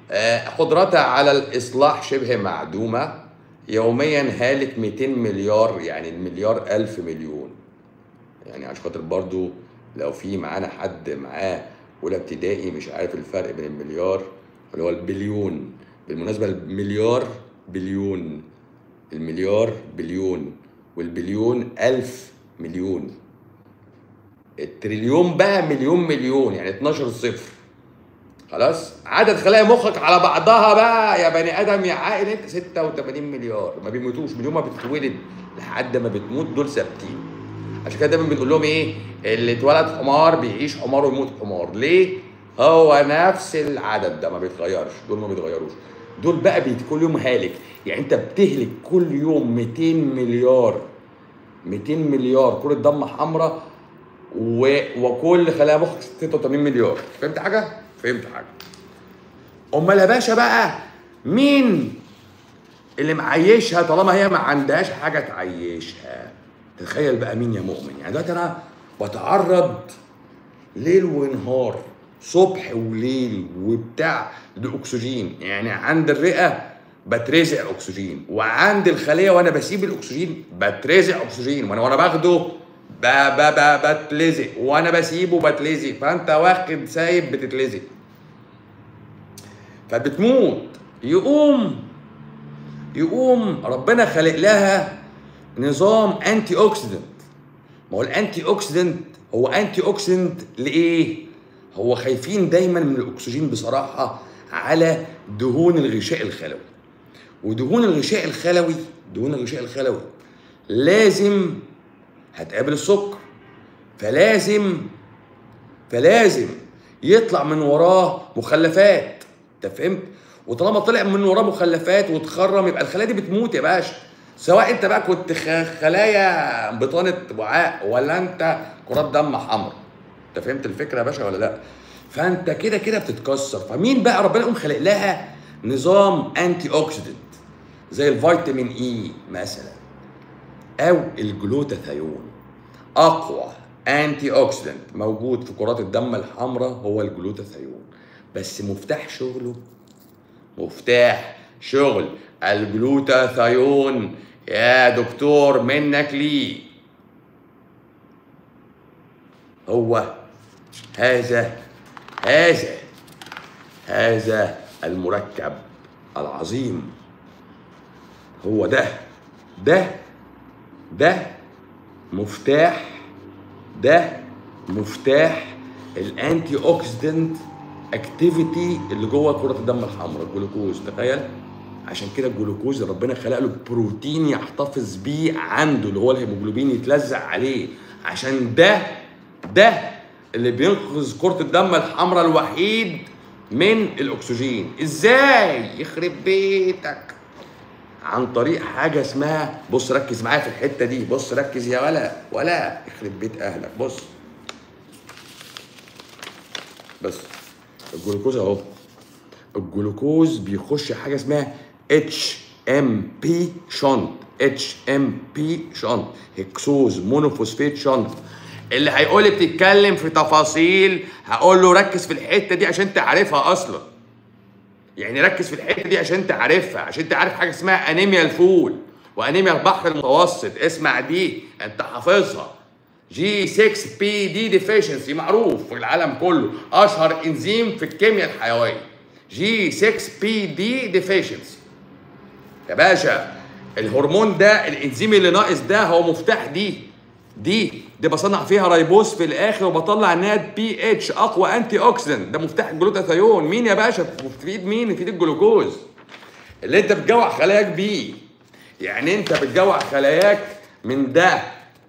آه، قدرتها على الإصلاح شبه معدومة يوميا هالك 200 مليار يعني المليار ألف مليون يعني عشان خاطر برضو لو في معانا حد معاه أولى ابتدائي مش عارف الفرق بين المليار اللي هو البليون بالمناسبة المليار بليون المليار بليون والبليون ألف مليون التريليون بقى مليون مليون يعني 12 صفر خلاص عدد خلايا مخك على بعضها بقى يا بني ادم يا عاقل انت 86 مليار ما بيموتوش من يوم ما بتتولد لحد ما بتموت دول ثابتين عشان كده دايما بنقول لهم ايه اللي اتولد حمار بيعيش حمار ويموت حمار ليه هو نفس العدد ده ما بيتغيرش دول ما بيتغيروش دول بقى بيت كل يوم هالك يعني انت بتهلك كل يوم 200 مليار 200 مليار كرة دم حمراء و... وكل خلايا مخك 86 مليار فهمت حاجه فهمت حاجه امال يا باشا بقى مين اللي معيشها طالما هي ما عندهاش حاجه تعيشها تخيل بقى مين يا مؤمن يعني دلوقتي انا بتعرض ليل ونهار صبح وليل وبتاع لاكسجين يعني عند الرئه بترزع اكسجين وعند الخليه وانا بسيب الاكسجين بترزع اكسجين وانا وانا باخده ب ب ب بتلزق وانا بسيبه بتلزق فانت واخد سايب بتتلزق فبتموت يقوم يقوم ربنا خلق لها نظام انتي اوكسيدنت ما هو الانتي اوكسيدنت هو انتي اوكسيدنت لايه هو خايفين دايما من الاكسجين بصراحه على دهون الغشاء الخلوي ودهون الغشاء الخلوي دهون الغشاء الخلوي لازم هتقابل السكر فلازم فلازم يطلع من وراه مخلفات انت فهمت وطالما طلع من وراه مخلفات وتخرم يبقى الخلايا دي بتموت يا باشا سواء انت بقى كنت خ- خلايا بطانه وعاء ولا انت كرات دم حمراء انت فهمت الفكره يا باشا ولا لا فانت كده كده بتتكسر فمين بقى ربنا يقوم خالق لها نظام انتي اوكسيدنت زي الفيتامين اي مثلا او الجلوتاثيون اقوى انتي اوكسيدنت موجود في كرات الدم الحمراء هو الجلوتاثيون بس مفتاح شغله مفتاح شغل الجلوتاثيون يا دكتور منك ليه هو هذا هذا هذا المركب العظيم هو ده ده ده مفتاح ده مفتاح الانتي اوكسيدنت اكتيفيتي اللي جوه كرة الدم الحمراء الجلوكوز تخيل عشان كده الجلوكوز ربنا خلق له بروتين يحتفظ بيه عنده اللي هو الهيموجلوبين يتلزق عليه عشان ده ده اللي بينقذ كرة الدم الحمراء الوحيد من الاكسجين ازاي يخرب بيتك عن طريق حاجه اسمها بص ركز معايا في الحته دي بص ركز يا ولا ولا يخرب بيت اهلك بص بس الجلوكوز اهو الجلوكوز بيخش حاجه اسمها اتش ام بي شنط اتش ام بي شنط هكسوز مونوفوسفيت شنط اللي هيقول لي بتتكلم في تفاصيل هقول له ركز في الحته دي عشان تعرفها اصلا يعني ركز في الحته دي عشان تعرفها عشان تعرف حاجه اسمها انيميا الفول وانيميا البحر المتوسط اسمع دي انت حافظها جي 6 بي دي ديفيشنسي معروف في العالم كله اشهر انزيم في الكيمياء الحيويه جي 6 بي دي ديفيشنسي يا باشا الهرمون ده الانزيم اللي ناقص ده هو مفتاح دي دي دي بصنع فيها رايبوز في الاخر وبطلع انها بي اتش اقوى انتي اوكسيدنت ده مفتاح الجلوتاثيون مين يا باشا في ايد مين في ايد الجلوكوز اللي انت بتجوع خلاياك بيه يعني انت بتجوع خلاياك من ده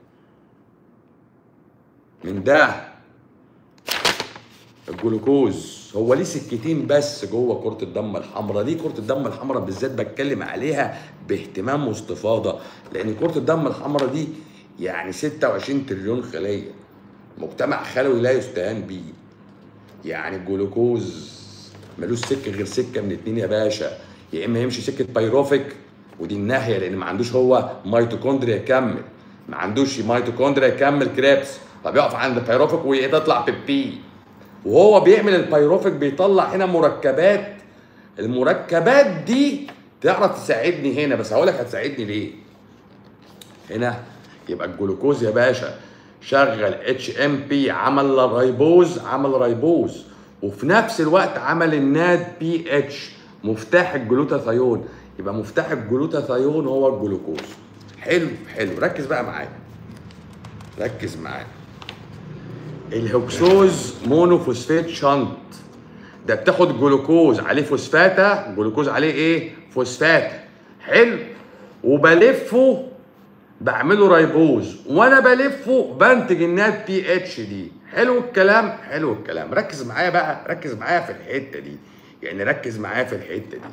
من ده الجلوكوز هو ليه سكتين بس جوه كرة الدم الحمراء ليه كرة الدم الحمراء بالذات بتكلم عليها باهتمام واستفاضة لأن كرة الدم الحمراء دي يعني 26 تريليون خلية مجتمع خلوي لا يستهان بيه يعني الجلوكوز ملوش سكة غير سكة من اتنين يا باشا يا إما يمشي سكة بايروفيك ودي الناحية لأن ما عندوش هو ميتوكوندريا يكمل ما عندوش ميتوكوندريا يكمل كريبس فبيقف عند بايروفيك وتطلع بيبي وهو بيعمل البايروفيك بيطلع هنا مركبات المركبات دي تعرف تساعدني هنا بس هقول لك هتساعدني ليه هنا يبقى الجلوكوز يا باشا شغل اتش ام بي عمل ريبوز عمل ريبوز وفي نفس الوقت عمل الناد بي اتش مفتاح الجلوتاثيون يبقى مفتاح الجلوتاثيون هو الجلوكوز حلو حلو ركز بقى معايا ركز معايا الهكسوز مونوفوسفات شنط ده بتاخد جلوكوز عليه فوسفاتا جلوكوز عليه ايه فوسفاتا حلو وبلفه بعمله ريبوز وانا بلفه بنتج النات بي اتش دي حلو الكلام حلو الكلام ركز معايا بقى ركز معايا في الحته دي يعني ركز معايا في الحته دي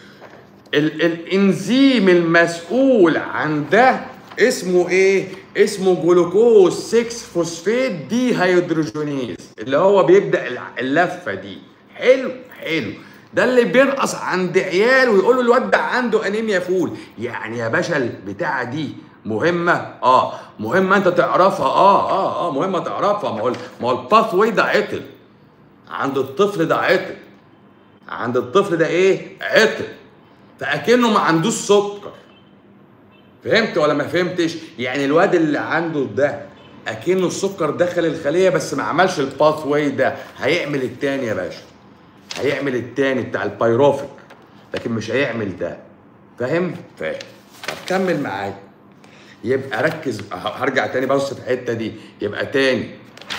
ال الانزيم المسؤول عن ده اسمه ايه اسمه جلوكوز 6 فوسفات دي هيدروجينيز اللي هو بيبدا اللفه دي حلو حلو ده اللي بينقص عند عيال ويقول له الواد ده عنده انيميا فول يعني يا باشا البتاعه دي مهمه اه مهمه انت تعرفها اه اه اه مهمه تعرفها ما هو ما هو الباث واي ده عطل عند الطفل ده عطل عند الطفل ده ايه عطل فاكنه ما عندوش سكر فهمت ولا ما فهمتش يعني الواد اللي عنده ده اكنه السكر دخل الخليه بس ما عملش الباث واي ده هيعمل التاني يا باشا هيعمل التاني بتاع البايروفيك لكن مش هيعمل ده فاهم فاهم طب كمل معايا يبقى ركز هرجع تاني بص في الحته دي يبقى تاني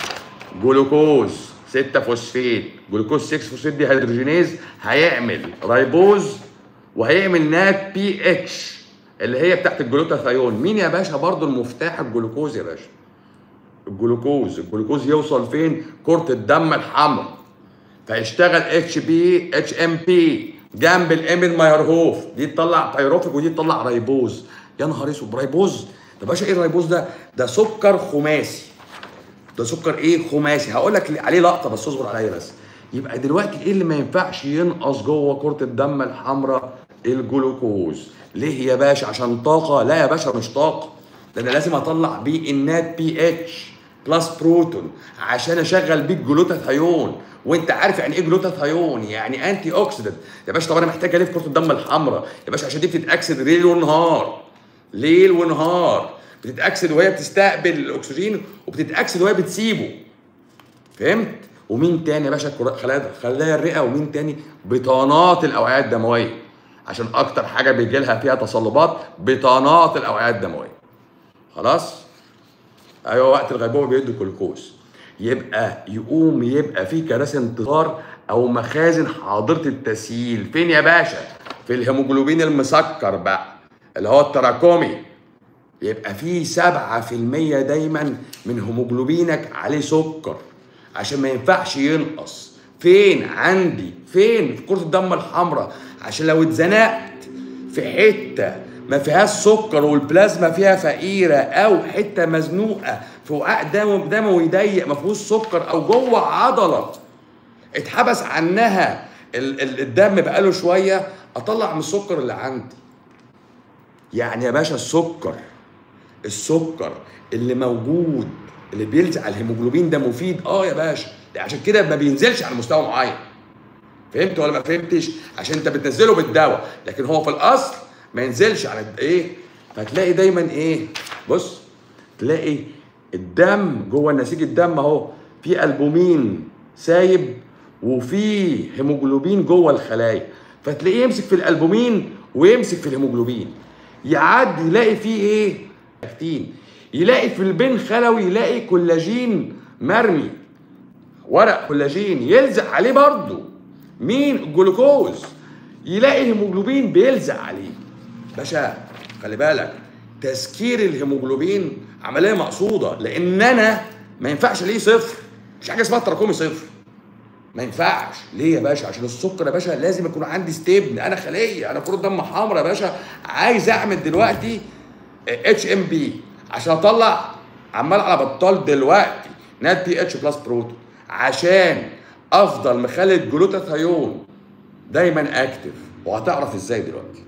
جلوكوز 6 فوسفيت جلوكوز 6 فوسفيت دي هيدروجينيز هيعمل ريبوز وهيعمل نات بي اتش اللي هي بتاعت الجلوتاثيون مين يا باشا برضو المفتاح الجلوكوز يا باشا الجلوكوز الجلوكوز يوصل فين كرة الدم الحمراء فيشتغل اتش بي اتش ام بي جنب الامين مايرهوف دي تطلع بايروفيك ودي تطلع ريبوز يا نهار اسود ريبوز ده باشا ايه الريبوز ده ده سكر خماسي ده سكر ايه خماسي هقول لك عليه لقطه بس اصبر عليا بس يبقى دلوقتي ايه اللي ما ينفعش ينقص جوه كرة الدم الحمراء الجلوكوز ليه يا باشا عشان طاقه لا يا باشا مش طاقه ده انا لازم اطلع بيه النات بي اتش بلس بروتون عشان اشغل بيه الجلوتاثيون وانت عارف يعني ايه جلوتاثيون يعني انتي اوكسيدنت يا باشا طب انا محتاج الف كرة الدم الحمراء يا باشا عشان دي بتتاكسد ليل ونهار ليل ونهار بتتاكسد وهي بتستقبل الاكسجين وبتتاكسد وهي بتسيبه فهمت ومين تاني يا باشا خلايا خلايا الرئه ومين تاني بطانات الاوعيه الدمويه عشان اكتر حاجه بيجي لها فيها تصلبات بطانات الاوعيه الدمويه خلاص ايوه وقت الغيبوبه بيدوا جلوكوز يبقى يقوم يبقى في كراسي انتظار او مخازن حاضره التسييل فين يا باشا في الهيموجلوبين المسكر بقى اللي هو التراكمي يبقى في 7% دايما من هيموجلوبينك عليه سكر عشان ما ينفعش ينقص فين عندي فين في كرة الدم الحمراء عشان لو اتزنقت في حتة ما فيهاش سكر والبلازما فيها فقيرة أو حتة مزنوقة في وعاء دم دموي ضيق ما فيهوش سكر أو جوه عضلة اتحبس عنها الدم بقاله شوية أطلع من السكر اللي عندي يعني يا باشا السكر السكر اللي موجود اللي بيلزق على الهيموجلوبين ده مفيد اه يا باشا ده عشان كده ما بينزلش على مستوى معين فهمت ولا ما فهمتش عشان انت بتنزله بالدواء لكن هو في الاصل ما ينزلش على ايه فتلاقي دايما ايه بص تلاقي الدم جوه نسيج الدم اهو في البومين سايب وفي هيموجلوبين جوه الخلايا فتلاقيه يمسك في الالبومين ويمسك في الهيموجلوبين يعدي يلاقي فيه ايه اكتين يلاقي في البين خلوي يلاقي كولاجين مرمي ورق كولاجين يلزق عليه برضه مين الجلوكوز يلاقي هيموجلوبين بيلزق عليه باشا خلي بالك تسكير الهيموجلوبين عمليه مقصوده لان انا ما ينفعش ليه صفر مش حاجه اسمها تراكمي صفر ما ينفعش ليه يا باشا عشان السكر يا باشا لازم يكون عندي ستيبن انا خليه انا كرة دم حمراء يا باشا عايز اعمل دلوقتي اتش ام بي عشان اطلع عمال على بطال دلوقتي نات بي اتش بلس بروتون عشان افضل مخلي الجلوتاثيون دايما اكتف وهتعرف ازاي دلوقتي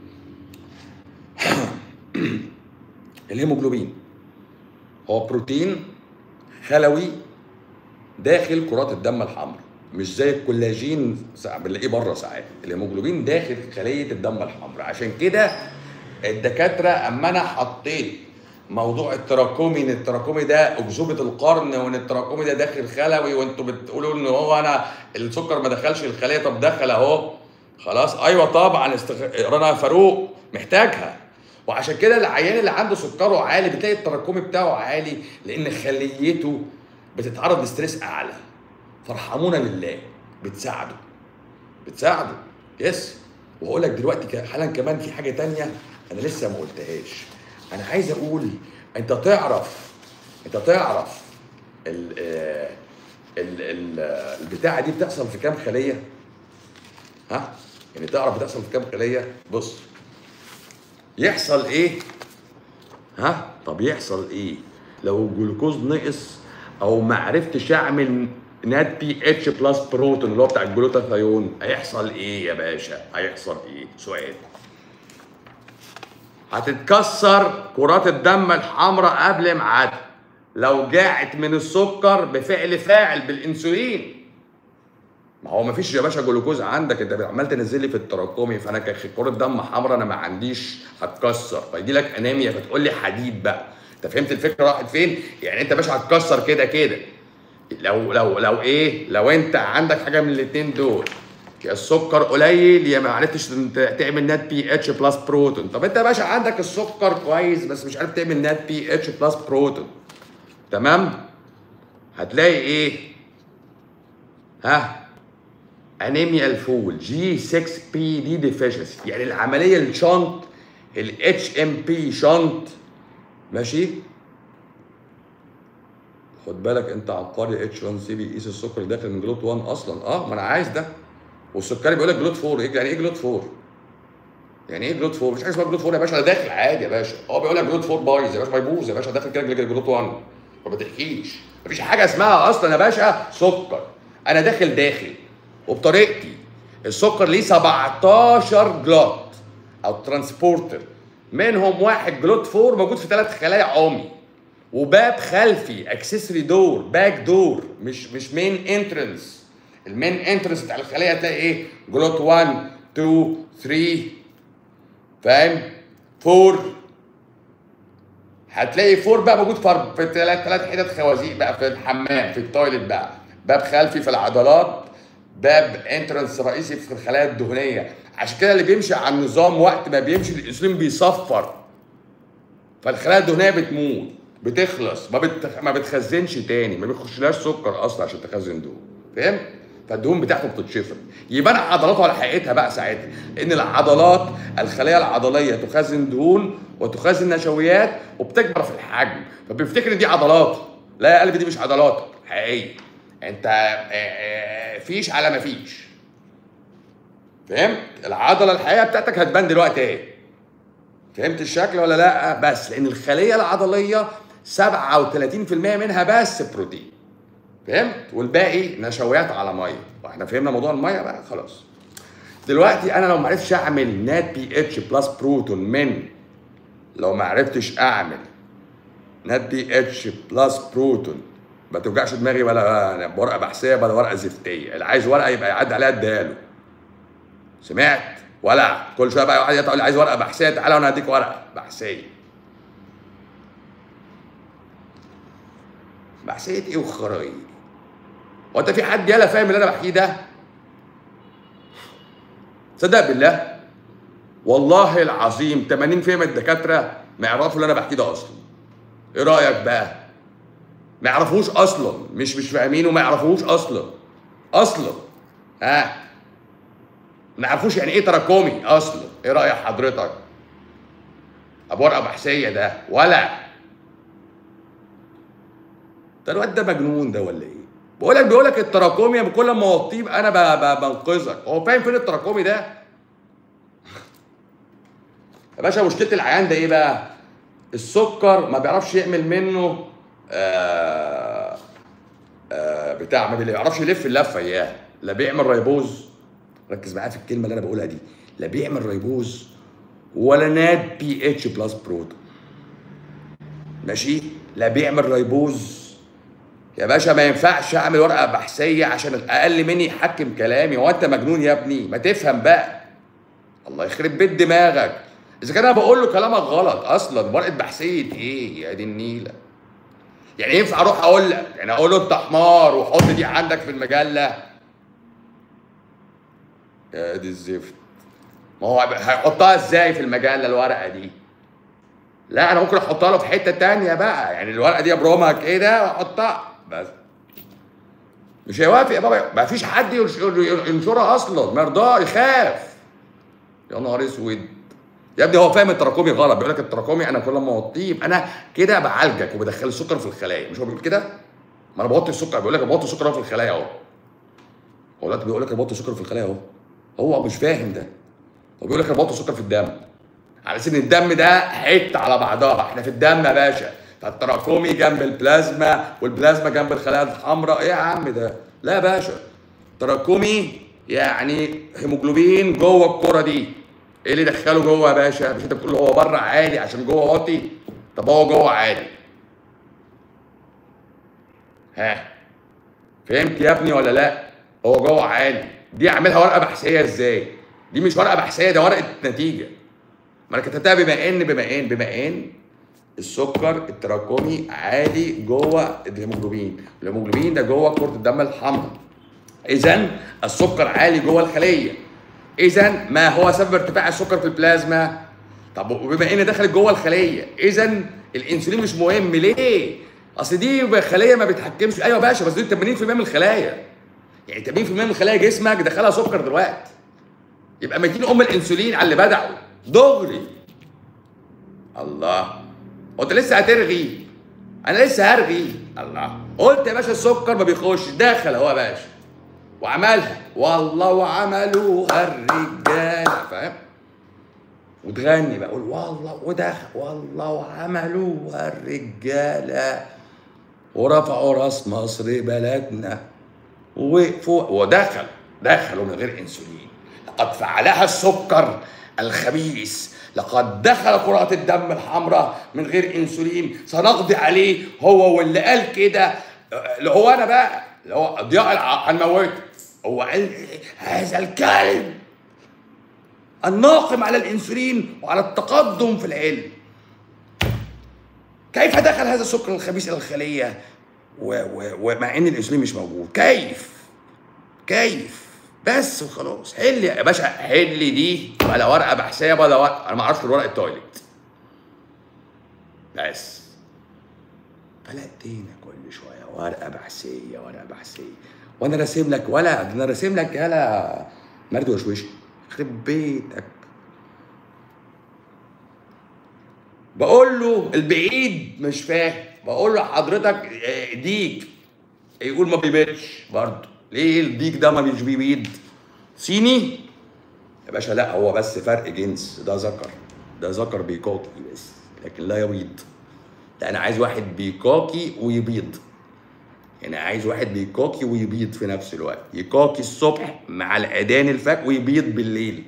الهيموجلوبين هو بروتين خلوي داخل كرات الدم الحمراء مش زي الكولاجين ساعات بنلاقيه بره ساعات الهيموجلوبين داخل خليه الدم الحمراء عشان كده الدكاتره اما انا حطيت موضوع التراكمي ان التراكمي ده اكذوبه القرن وان التراكمي ده داخل خلوي وانتوا بتقولوا ان هو انا السكر ما دخلش الخليه طب دخل اهو خلاص ايوه طبعا استخ... رنا فاروق محتاجها وعشان كده العيان اللي عنده سكره عالي بتلاقي التراكمي بتاعه عالي لان خليته بتتعرض لستريس اعلى فارحمونا لله بتساعده بتساعده يس وهقول لك دلوقتي ك- حالا كمان في حاجه تانية انا لسه ما قلتهاش انا عايز اقول انت تعرف انت تعرف ال آه، ال ال البتاعه دي بتحصل في كام خليه ها يعني تعرف بتحصل في كام خليه بص يحصل ايه ها طب يحصل ايه لو الجلوكوز نقص او ما عرفتش اعمل نات بي اتش بلس بروتون اللي هو بتاع الجلوتاثيون هيحصل ايه يا باشا هيحصل ايه سؤال هتتكسر كرات الدم الحمراء قبل ميعادها لو جاعت من السكر بفعل فاعل بالانسولين ما هو ما فيش يا باشا جلوكوز عندك انت عمال تنزل لي في التراكمي فانا ككره دم حمراء انا ما عنديش هتكسر فيجي لك انيميا فتقول لي حديد بقى انت فهمت الفكره راحت فين؟ يعني انت يا باشا هتكسر كده كده لو لو لو ايه؟ لو انت عندك حاجه من الاثنين دول يا السكر قليل يا ما عرفتش ت- تعمل نات بي اتش بلس بروتون طب انت يا باشا عندك السكر كويس بس مش عارف تعمل نات بي اتش بلس بروتون تمام؟ هتلاقي ايه؟ ها؟ انيميا الفول جي 6 بي دي ديفيشنسي يعني العمليه الشنط الاتش ام بي شنط ماشي خد بالك انت عبقري اتش 1 سي بيقيس السكر داخل من جلوت 1 اصلا اه ما انا عايز ده والسكري بيقول لك جلوت 4 ايه يعني ايه جلوت 4 يعني ايه جلوت 4 مش حاجه اسمها جلوت 4 يا باشا ده داخل عادي يا باشا هو بيقول لك جلوت 4 بايظ يا باشا ما يبوظ يا باشا داخل كده جلوت 1 فما تحكيش مفيش حاجه اسمها اصلا يا باشا سكر انا داخل داخل وبطريقتي السكر ليه 17 جلوت او ترانسبورتر منهم واحد جلوت 4 موجود في ثلاث خلايا عمي وباب خلفي اكسسوري دور باك دور مش مش مين انترنس المين انترنس بتاع الخليه هتلاقي ايه جلوت 1 2 3 فاهم 4 هتلاقي فور بقى موجود في أرب- في ثلاث ثلاث حتت خوازيق بقى في الحمام في التويلت بقى باب خلفي في العضلات باب انترنس رئيسي في الخلايا الدهنيه عشان كده اللي بيمشي على النظام وقت ما بيمشي الانسولين بيصفر فالخلايا الدهنيه بتموت بتخلص ما بتخ... ما بتخزنش تاني ما بيخشلهاش سكر اصلا عشان تخزن دهون فاهم فالدهون بتاعته بتتشفط يبقى انا عضلاته على حقيقتها بقى ساعتها ان العضلات الخلايا العضليه تخزن دهون وتخزن نشويات وبتكبر في الحجم فبيفتكر ان دي عضلات لا يا قلبي دي مش عضلات حقيقيه انت آه، آه، فيش على ما فيش فهمت العضله الحقيقيه بتاعتك هتبان دلوقتي ايه فهمت الشكل ولا لا بس لان الخليه العضليه 37% منها بس بروتين فهمت والباقي نشويات على ميه واحنا فهمنا موضوع الميه بقى خلاص دلوقتي انا لو ما عرفتش اعمل نات بي اتش بلس بروتون من لو ما عرفتش اعمل نات بي اتش بلس بروتون ما توجعش دماغي ولا ورقه بحثيه ولا ورقه زفتيه اللي عايز ورقه يبقى يعدي عليها اديها له سمعت ولا كل شويه بقى واحد يقول لي عايز ورقه بحثيه تعالى وانا هديك ورقه بحثيه بحثيه ايه وخرايط هو انت في حد يالا فاهم اللي انا بحكيه ده صدق بالله والله العظيم 80% من الدكاتره ما يعرفوا اللي انا بحكيه ده اصلا ايه رايك بقى ما يعرفوش اصلا مش مش فاهمين وما يعرفوش اصلا اصلا ها ما يعرفوش يعني ايه تراكمي اصلا ايه راي حضرتك ابو ورقه بحثيه ده ولا ده الواد ده مجنون ده ولا ايه بقول لك بيقول لك التراكمي كل ما اوطيه انا ب- ب- بنقذك هو فاهم فين التراكمي ده يا باشا مشكله العيان ده ايه بقى السكر ما بيعرفش يعمل منه آه آه بتاع ما بيعرفش يلف اللفه اياها لا بيعمل ريبوز ركز معايا في الكلمه اللي انا بقولها دي لا بيعمل ريبوز ولا ناد بي اتش بلس بروتون ماشي لا بيعمل ريبوز يا باشا ما ينفعش اعمل ورقه بحثيه عشان اقل مني يحكم كلامي هو انت مجنون يا ابني ما تفهم بقى الله يخرب بيت دماغك اذا كان انا بقول له كلامك غلط اصلا ورقه بحثيه ايه يا دي النيله يعني ينفع اروح اقول لك يعني اقول له انت حمار وحط دي عندك في المجله يا دي الزفت ما هو هيحطها ازاي في المجله الورقه دي لا انا ممكن احطها له في حته تانية بقى يعني الورقه دي ابرمها كده واحطها بس مش هيوافق يا بابا ما فيش حد ينشر- ينشرها اصلا ما يرضاه يخاف يا نهار اسود يا ابني هو فاهم التراكمي غلط بيقول لك التراكمي انا كل ما اوطيه يبقى انا كده بعالجك وبدخل السكر في الخلايا مش هو بيقول كده؟ ما انا بوطي السكر بيقول لك أنا بوطي السكر أهو في الخلايا اهو هو دلوقتي بيقول لك أنا بوطي السكر في الخلايا اهو هو مش فاهم ده هو بيقول لك انا بوطي السكر في الدم على اساس ان الدم ده حته على بعضها احنا في الدم يا باشا فالتراكمي جنب البلازما والبلازما جنب الخلايا الحمراء ايه يا عم ده لا يا باشا تراكمي يعني هيموجلوبين جوه الكره دي ايه اللي دخله جوه يا باشا مش انت بتقول هو بره عالي عشان جوه واطي طب هو جوه عالي ها فهمت يا ابني ولا لا هو جوه عالي دي اعملها ورقه بحثيه ازاي دي مش ورقه بحثيه ده ورقه نتيجه ما انا كتبتها بما ان بما ان بما ان السكر التراكمي عالي جوه الهيموجلوبين الهيموجلوبين ده جوه كره الدم الحمراء اذا السكر عالي جوه الخليه اذا ما هو سبب ارتفاع السكر في البلازما طب وبما ان دخلت جوه الخليه اذا الانسولين مش مهم ليه اصل دي خليه ما بتحكمش ايوه يا باشا بس دي 80% من الخلايا يعني 80% من الخلايا جسمك دخلها سكر دلوقتي يبقى مدين ام الانسولين على اللي بدعه دغري الله هو انت لسه هترغي انا لسه هرغي الله قلت يا باشا السكر ما بيخش دخل اهو يا باشا وعملها والله وعملوها الرجاله فاهم وتغني بقى قول والله ودخل والله وعملوها الرجاله ورفعوا راس مصر بلدنا ووقفوا ودخل دخلوا من غير انسولين لقد فعلها السكر الخبيث لقد دخل كرات الدم الحمراء من غير انسولين سنقضي عليه هو واللي قال كده اللي هو انا بقى اللي هو ضياء الع- هنموته هو قال هذا الكلب الناقم على الانسولين وعلى التقدم في العلم كيف دخل هذا السكر الخبيث الى الخليه و و ومع ان الانسولين مش موجود كيف كيف بس وخلاص حل يا باشا حل دي ولا ورقه بحثيه ولا ورقه انا ما اعرفش غير ورقه تويلت بس فلقتينا كل شويه ورقه بحثيه ورقه بحثيه وانا راسم لك ولا ده انا راسم لك يالا مرد وشوشي يخرب بيتك بقول له البعيد مش فاهم بقول له حضرتك آه، ديك يقول ما بيبيضش برضه ليه الديك ده ما مش بيبيض صيني يا باشا لا هو بس فرق جنس ده ذكر ده ذكر بيكاكي بس لكن لا يبيض لا انا عايز واحد بيكاكي ويبيض يعني عايز واحد بيكاكي ويبيض في نفس الوقت يكاكي الصبح مع الاذان الفجر ويبيض بالليل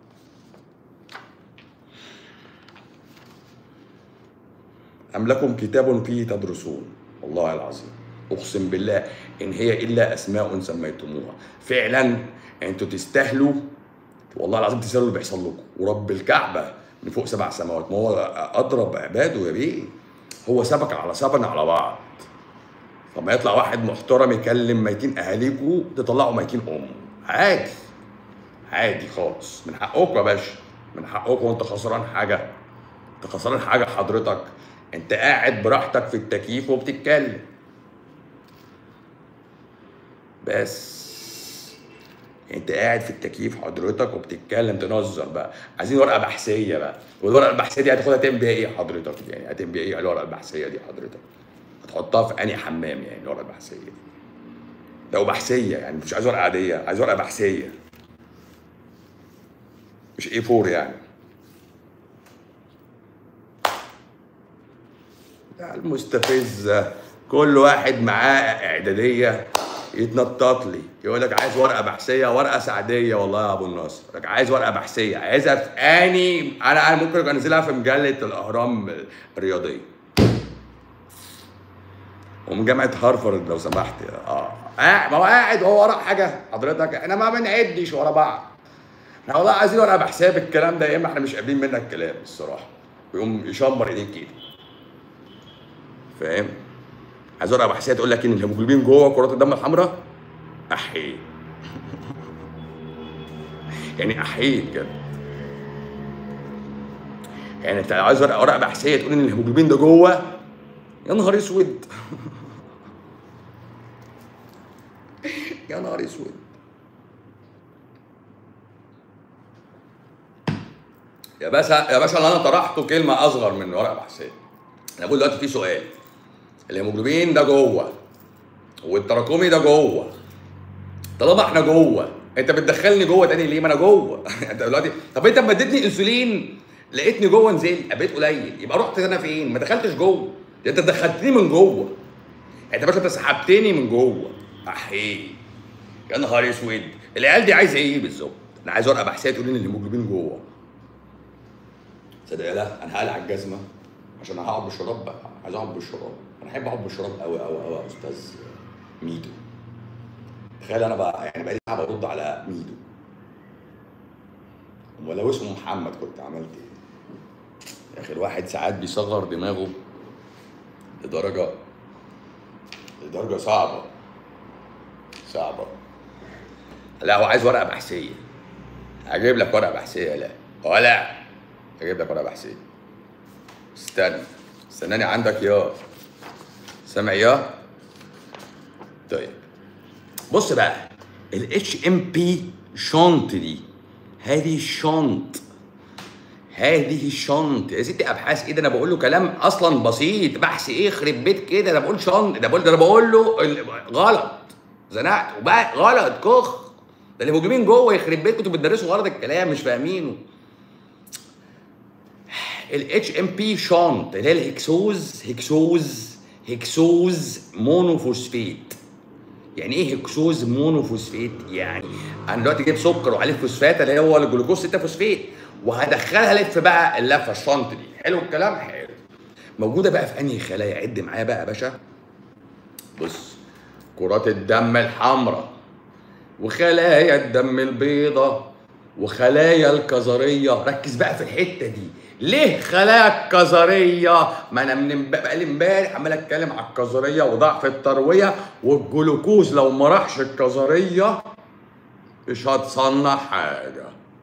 أم لكم كتاب فيه تدرسون والله العظيم أقسم بالله إن هي إلا أسماء سميتموها فعلا أنتوا تستاهلوا والله العظيم تستاهلوا اللي بيحصل لكم ورب الكعبة من فوق سبع سماوات ما هو أضرب عباده يا بيه هو سبك على سبن على بعض فما يطلع واحد محترم يكلم ميتين أهاليكوا تطلعوا ميتين أمه عادي عادي خالص من حقكم يا باشا من حقكم وانت خسران حاجه انت خسران حاجه حضرتك انت قاعد براحتك في التكييف وبتتكلم بس انت قاعد في التكييف حضرتك وبتتكلم تنظر بقى عايزين ورقه بحثيه بقى والورقه البحثيه دي هتاخدها تعمل بيها ايه حضرتك يعني هتعمل بيها ايه الورقه البحثيه دي حضرتك هتحطها في انهي حمام يعني الورقه البحثيه دي لو بحثيه يعني مش عايز ورقه عاديه عايز ورقه بحثيه مش اي 4 يعني ده المستفزه كل واحد معاه اعداديه يتنطط لي يقول لك عايز ورقه بحثيه ورقه سعديه والله يا ابو النصر يقول لك عايز ورقه بحثيه عايزها في اني انا انا ممكن انزلها في مجله الاهرام الرياضيه ومن جامعه هارفارد لو سمحت اه قاعد- ما هو قاعد وهو ورا حاجه حضرتك احنا ما بنعدش ورا بعض احنا والله عايزين ورقه بحساب الكلام ده يا اما احنا مش قابلين منك الكلام الصراحه ويقوم يشمر ايدين كده فاهم عايز ورقه بحثيه تقول لك ان الهيموجلوبين جوه كرات الدم الحمراء احي يعني احيي كده يعني انت عايز ورقه ورقه بحثيه تقول ان الهيموجلوبين ده جوه يا نهار اسود يا نهار اسود يا باشا يا باشا اللي انا طرحته كلمه اصغر من ورقه بحثيه انا بقول دلوقتي في سؤال الهيموجلوبين ده جوه والتراكمي ده جوه طالما احنا جوه انت بتدخلني جوه تاني ليه ما انا جوه انت دلوقتي طب انت لما اديتني انسولين لقيتني جوه نزلت بقيت قليل يبقى رحت انا فين ما دخلتش جوه انت دخلتني من جوه انت يا باشا انت سحبتني من جوه احيه يا نهار اسود العيال دي عايزه ايه بالظبط انا عايز ورقه بحثيه تقول لي ان الهيموجلوبين جوه صدق لا انا هقلع الجزمه عشان هقعد بالشراب بقى عايز اقعد بالشراب انا احب اقعد بالشراب قوي قوي قوي يا استاذ ميدو تخيل انا بقى يعني بقالي ساعه برد على ميدو ولو اسمه محمد كنت عملت ايه يا اخي الواحد ساعات بيصغر دماغه لدرجه لدرجه صعبه صعبه لا هو عايز ورقه بحثيه هجيب لك ورقه بحثيه لا ولا هجيب لك ورقه بحثيه استنى استناني عندك يا سامع يا طيب بص بقى الاتش ام بي شونت دي هذه شونت هذه شنط يا ستي ابحاث ايه ده انا بقول له كلام اصلا بسيط بحث ايه يخرب بيت كده انا بقول شنط ده بقول ده انا بقول له ال- غلط زنقت وبقى غلط كخ ده الهيموجلوبين جوه يخرب بيت كنتوا بتدرسوا غلط الكلام مش فاهمينه الاتش ام بي شونت اللي هي الهكسوز هكسوز هكسوز مونوفوسفيت يعني ايه هكسوز مونوفوسفيت يعني انا دلوقتي جايب سكر وعليه فوسفات اللي هو الجلوكوز 6 فوسفيت وهدخلها لف بقى اللفه الشنط دي حلو الكلام حلو موجوده بقى في انهي خلايا عد معايا بقى يا باشا بص كرات الدم الحمراء وخلايا الدم البيضاء وخلايا الكظريه ركز بقى في الحته دي ليه خلايا الكظريه ما انا من امب- بقالي امبارح عمال اتكلم على الكظريه وضعف الترويه والجلوكوز لو ما راحش الكظريه مش هتصنع حاجه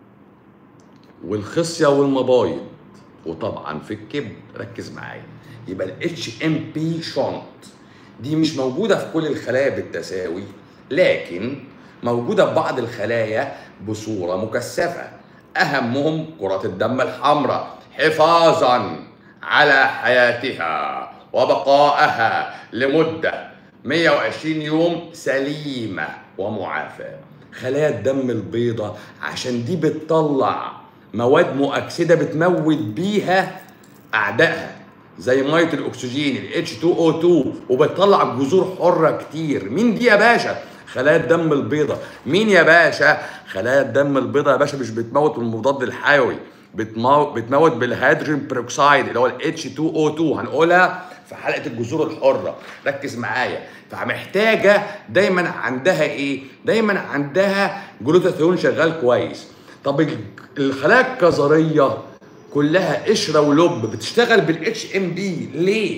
والخصيه والمبايض وطبعا في الكبد ركز معايا يبقى الاتش ام بي شونت دي مش موجوده في كل الخلايا بالتساوي لكن موجوده في بعض الخلايا بصوره مكثفه اهمهم كرات الدم الحمراء حفاظا على حياتها وبقائها لمده 120 يوم سليمه ومعافاه خلايا الدم البيضاء عشان دي بتطلع مواد مؤكسده بتموت بيها اعدائها زي ميه الاكسجين ال H2O2 وبتطلع جذور حره كتير مين دي يا باشا خلايا الدم البيضاء مين يا باشا خلايا الدم البيضاء يا باشا مش بتموت بالمضاد الحيوي بتمو... بتموت بالهيدروجين بيروكسيد اللي هو ال H2O2 هنقولها في حلقه الجذور الحره ركز معايا فمحتاجه دايما عندها ايه دايما عندها جلوتاثيون شغال كويس طب ال- الخلايا الكظريه كلها قشره ولب بتشتغل بالاتش ام بي ليه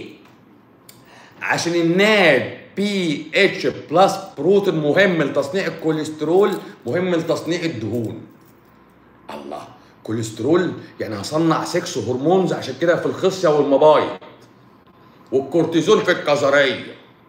عشان الناد بي اتش بلس بروتين مهم لتصنيع الكوليسترول مهم لتصنيع الدهون الله كوليسترول يعني هصنع سكس هرمونز عشان كده في الخصيه والمبايض والكورتيزون في الكظريه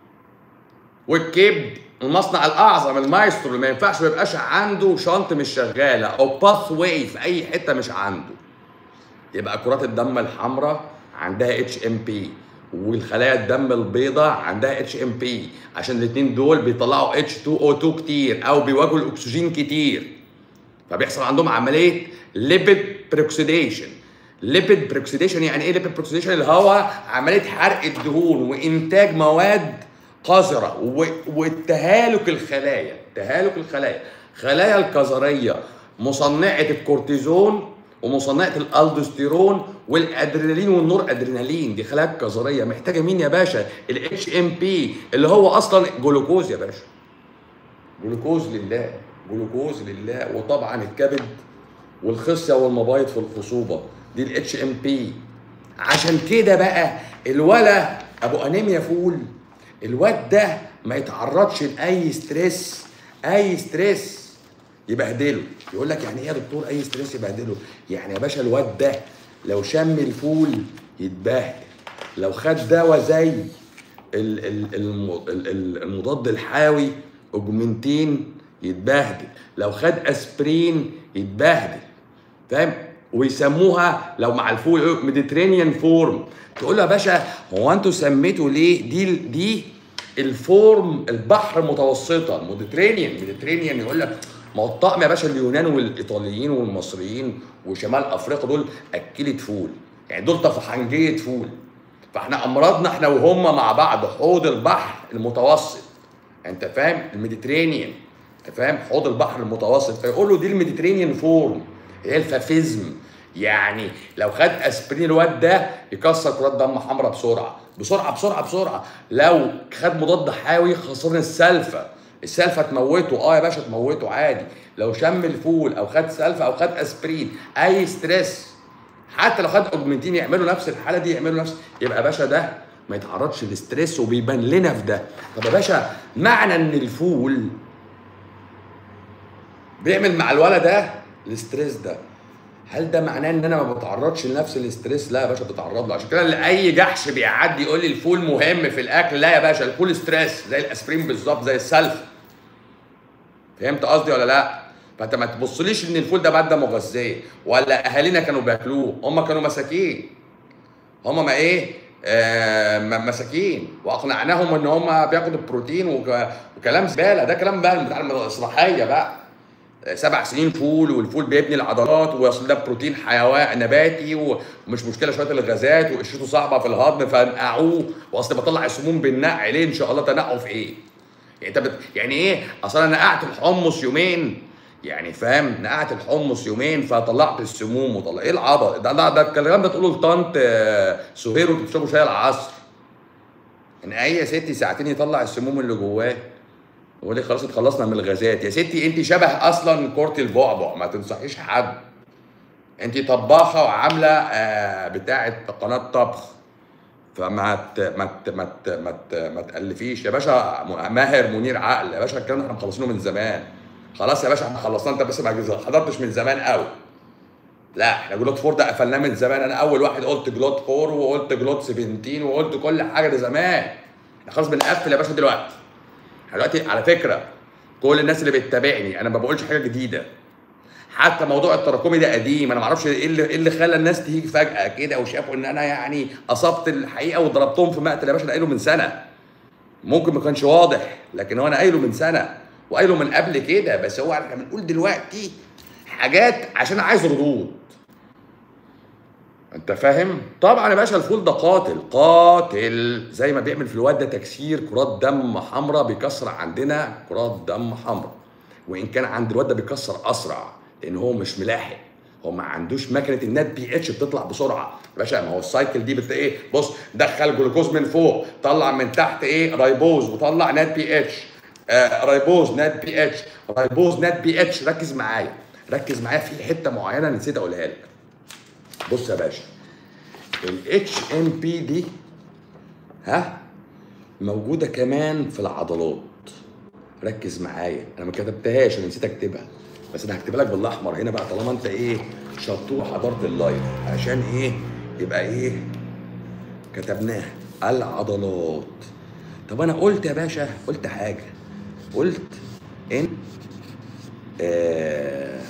والكبد المصنع الاعظم المايسترو اللي ما ينفعش ما يبقاش عنده شنط مش شغاله او باث واي في اي حته مش عنده يبقى كرات الدم الحمراء عندها اتش ام بي والخلايا الدم البيضاء عندها اتش ام بي عشان الاثنين دول بيطلعوا اتش 2 او 2 كتير او بيواجهوا الاكسجين كتير فبيحصل عندهم عمليه ليبيد بروكسيديشن ليبيد بروكسيديشن يعني ايه ليبيد بروكسيديشن اللي هو عمليه حرق الدهون وانتاج مواد قذره و- والتهالك الخلايا تهالك الخلايا خلايا الكظريه مصنعه الكورتيزون ومصنعه الالدوستيرون والادرينالين والنور ادرينالين دي خلايا كظريه محتاجه مين يا باشا الاتش ام بي اللي هو اصلا جلوكوز يا باشا جلوكوز لله جلوكوز لله وطبعا الكبد والخصيه والمبايض في الخصوبه دي الاتش ام بي عشان كده بقى الولا ابو انيميا فول الواد ده ما يتعرضش لاي ستريس اي ستريس يبهدله يقول لك يعني ايه يا دكتور اي ستريس يبهدله يعني يا باشا الواد ده لو شم الفول يتبهدل لو خد دواء زي ال- ال- الم- ال- ال- المضاد الحيوي اوجمنتين يتبهدل لو خد اسبرين يتبهدل فاهم ويسموها لو مع الفول ميديترينيان فورم تقول له يا باشا هو انتوا سميتوا ليه دي دي الفورم البحر المتوسطه الميديترينيان ميديترينيان يقول لك ما هو الطقم يا باشا اليونان والايطاليين والمصريين وشمال افريقيا دول اكلة فول يعني دول طفحنجيه فول فاحنا امراضنا احنا وهم مع بعض حوض البحر المتوسط انت فاهم الميديترينيان انت فاهم حوض البحر المتوسط فيقول له دي الميديترينيان فورم هي الفافيزم يعني لو خد اسبرين الواد ده يكسر كرات دم حمراء بسرعه بسرعه بسرعه بسرعه لو خد مضاد حيوي خاصه السلفه السلفه تموته اه يا باشا تموته عادي لو شم الفول او خد سلفه او خد اسبرين اي ستريس حتى لو خد اوجمنتين يعملوا نفس الحاله دي يعملوا نفس يبقى يا باشا ده ما يتعرضش للستريس وبيبان لنا في ده طب يا باشا معنى ان الفول بيعمل مع الولد ده الاستريس ده هل ده معناه ان انا ما بتعرضش لنفس الاستريس لا يا باشا بتعرض له عشان كده اللي اي جحش بيعدي يقول لي الفول مهم في الاكل لا يا باشا الفول ستريس زي الاسبرين بالظبط زي السلف فهمت قصدي ولا لا فانت ما تبصليش ان الفول ده ماده مغذيه ولا اهالينا كانوا بياكلوه هم كانوا مساكين هم ما ايه آه م- مساكين واقنعناهم ان هم بياخدوا البروتين وك- وكلام زباله ده كلام بقى بتاع المسرحيه بقى آه، سبع سنين فول والفول بيبني العضلات واصل ده بروتين حيوان نباتي و- ومش مشكله شويه الغازات وقشرته صعبه في الهضم فنقعوه واصل بطلع السموم بالنقع ليه ان شاء الله تنقعوا في ايه؟ يعني انت بت... يعني ايه؟ اصل انا نقعت الحمص يومين يعني فاهم نقعت الحمص يومين فطلعت السموم وطلع ايه العبط ده ده, ده الكلام ده تقوله لطنط آه، سهير وانتوا بتشربوا شاي العصر ان اي يا ستي ساعتين يطلع السموم اللي جواه يقول لي خلاص اتخلصنا من الغازات يا ستي انت شبه اصلا كرة البعبع ما تنصحيش حد انت طباخه وعامله آه بتاعه قناه طبخ فما ت... ما ت... ما ت... ما ت... ما تالفيش يا باشا م- ماهر منير عقل يا باشا الكلام ده احنا مخلصينه من زمان خلاص يا باشا احنا خلصناه انت بس ما حضرتش من زمان قوي لا احنا جلوت فور ده قفلناه من زمان انا اول واحد قلت جلوت فور وقلت جلوت 17 وقلت كل حاجه ده زمان احنا خلاص بنقفل يا باشا دلوقتي احنا دلوقتي على فكره كل الناس اللي بتتابعني انا ما بقولش حاجه جديده حتى موضوع التراكمي ده قديم انا ما اعرفش ايه اللي, إيه اللي خلى الناس تيجي فجاه كده وشافوا ان انا يعني اصبت الحقيقه وضربتهم في مقتل يا باشا انا قايله من سنه ممكن ما كانش واضح لكن هو انا قايله من سنه وقايله من قبل كده بس هو احنا بنقول دلوقتي حاجات عشان عايز ردود انت فاهم طبعا يا باشا الفول ده قاتل قاتل زي ما بيعمل في الواد ده تكسير كرات دم حمراء بيكسر عندنا كرات دم حمراء وان كان عند الواد ده بيكسر اسرع لان هو مش ملاحق هو ما عندوش مكنه النات بي اتش بتطلع بسرعه يا باشا ما هو السايكل دي بت ايه بص دخل جلوكوز من فوق طلع من تحت ايه رايبوز وطلع نات بي اتش آه رايبوز نات بي اتش رايبوز نات بي اتش ركز معايا ركز معايا في حته معينه نسيت اقولها لك بص يا باشا الاتش ام بي دي ها موجوده كمان في العضلات ركز معايا انا ما كتبتهاش انا نسيت اكتبها بس انا هكتبها لك بالاحمر هنا بقى طالما انت ايه شطور حضرت اللايف عشان ايه يبقى ايه كتبناها العضلات طب انا قلت يا باشا قلت حاجه قلت ان آه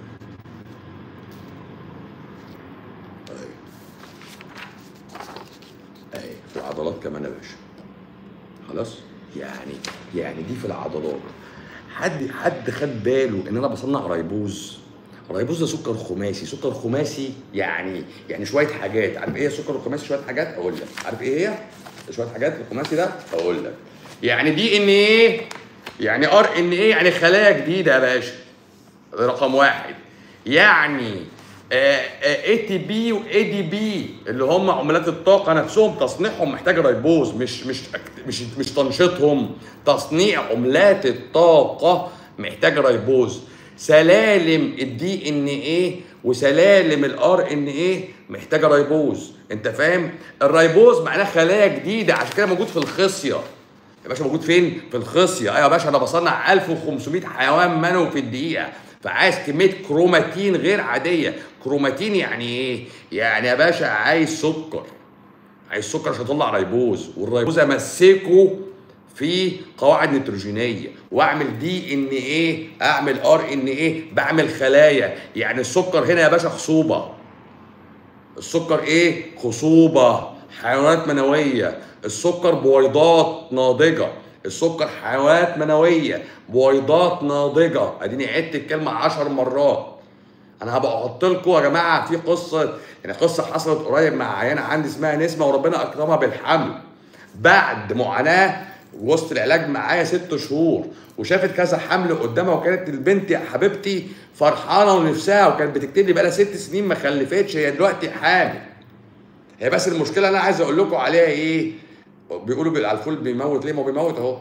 اهي في العضلات كمان يا باشا خلاص يعني يعني دي في العضلات حد حد خد باله ان انا بصنع رايبوز رايبوز ده سكر خماسي سكر خماسي يعني يعني شويه حاجات عارف ايه السكر الخماسي شويه حاجات اقول لك عارف ايه هي شويه حاجات الخماسي ده اقول لك يعني دي ان ايه يعني ار ان ايه يعني خلايا جديده يا باشا رقم واحد يعني اي تي بي واي دي بي اللي هم عملات الطاقه نفسهم تصنيعهم محتاج ريبوز مش مش مش مش تنشيطهم تصنيع عملات الطاقه محتاج ريبوز سلالم الدي ان ايه وسلالم الار ان ايه محتاجه ريبوز انت فاهم الريبوز معناه خلايا جديده عشان كده موجود في الخصيه يا باشا موجود فين في الخصيه ايوه يا باشا انا بصنع 1500 حيوان منوي في الدقيقه فعايز كميه كروماتين غير عاديه كروماتين يعني ايه يعني يا باشا عايز سكر عايز سكر عشان اطلع ريبوز والريبوز امسكه في قواعد نيتروجينيه واعمل دي ان ايه اعمل ار ان ايه بعمل خلايا يعني السكر هنا يا باشا خصوبه السكر ايه خصوبه حيوانات منويه السكر بويضات ناضجه السكر حيوانات منويه بويضات ناضجه اديني عدت الكلمه عشر مرات انا هبقى احط لكم يا جماعه في قصه يعني قصه حصلت قريب مع عيانه عندي اسمها نسمه وربنا اكرمها بالحمل بعد معاناه وسط العلاج معايا ست شهور وشافت كذا حمل قدامها وكانت البنت يا حبيبتي فرحانه ونفسها وكانت بتكتب لي بقالها ست سنين ما خلفتش هي دلوقتي حامل هي بس المشكله اللي انا عايز اقول لكم عليها ايه بيقولوا بال- على الفول بيموت ليه ما هو بيموت اهو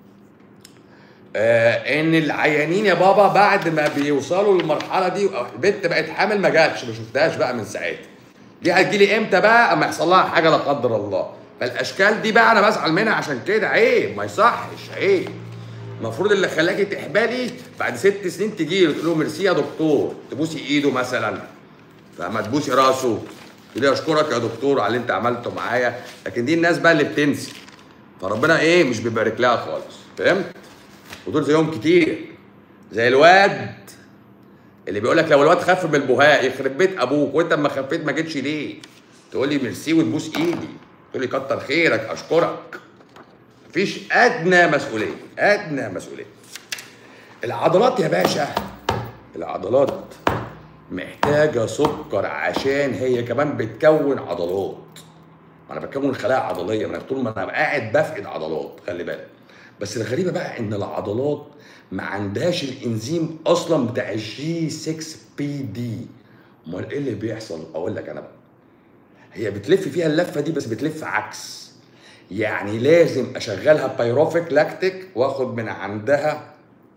آه ان العيانين يا بابا بعد ما بيوصلوا للمرحله دي البنت بقت حامل ما جاتش ما شفتهاش بقى من ساعتها دي هتجيلي امتى بقى اما يحصل لها حاجه لا قدر الله فالاشكال دي بقى انا بزعل منها عشان كده عيب ما يصحش عيب المفروض اللي خلاكي تحبلي بعد ست سنين تجي له تقول له ميرسي يا دكتور تبوسي ايده مثلا فما تبوسي راسه تقول لي اشكرك يا دكتور على اللي انت عملته معايا لكن دي الناس بقى اللي بتنسي فربنا ايه مش بيبارك لها خالص فهمت ودول زيهم كتير زي الواد اللي بيقول لك لو الواد خف من البهاء يخرب بيت ابوك وانت اما خفيت ما جيتش ليه تقول لي ميرسي وتبوس ايدي تقول لي كتر خيرك اشكرك مفيش ادنى مسؤوليه ادنى مسؤوليه العضلات يا باشا العضلات محتاجه سكر عشان هي كمان بتكون عضلات انا بكون خلايا عضليه ما انا طول ما انا قاعد بفقد عضلات خلي بالك بس الغريبه بقى ان العضلات ما عندهاش الانزيم اصلا بتاع الجي 6 بي دي امال ايه اللي بيحصل اقول لك انا بقى هي بتلف فيها اللفه دي بس بتلف عكس يعني لازم اشغلها بايروفيك لاكتيك واخد من عندها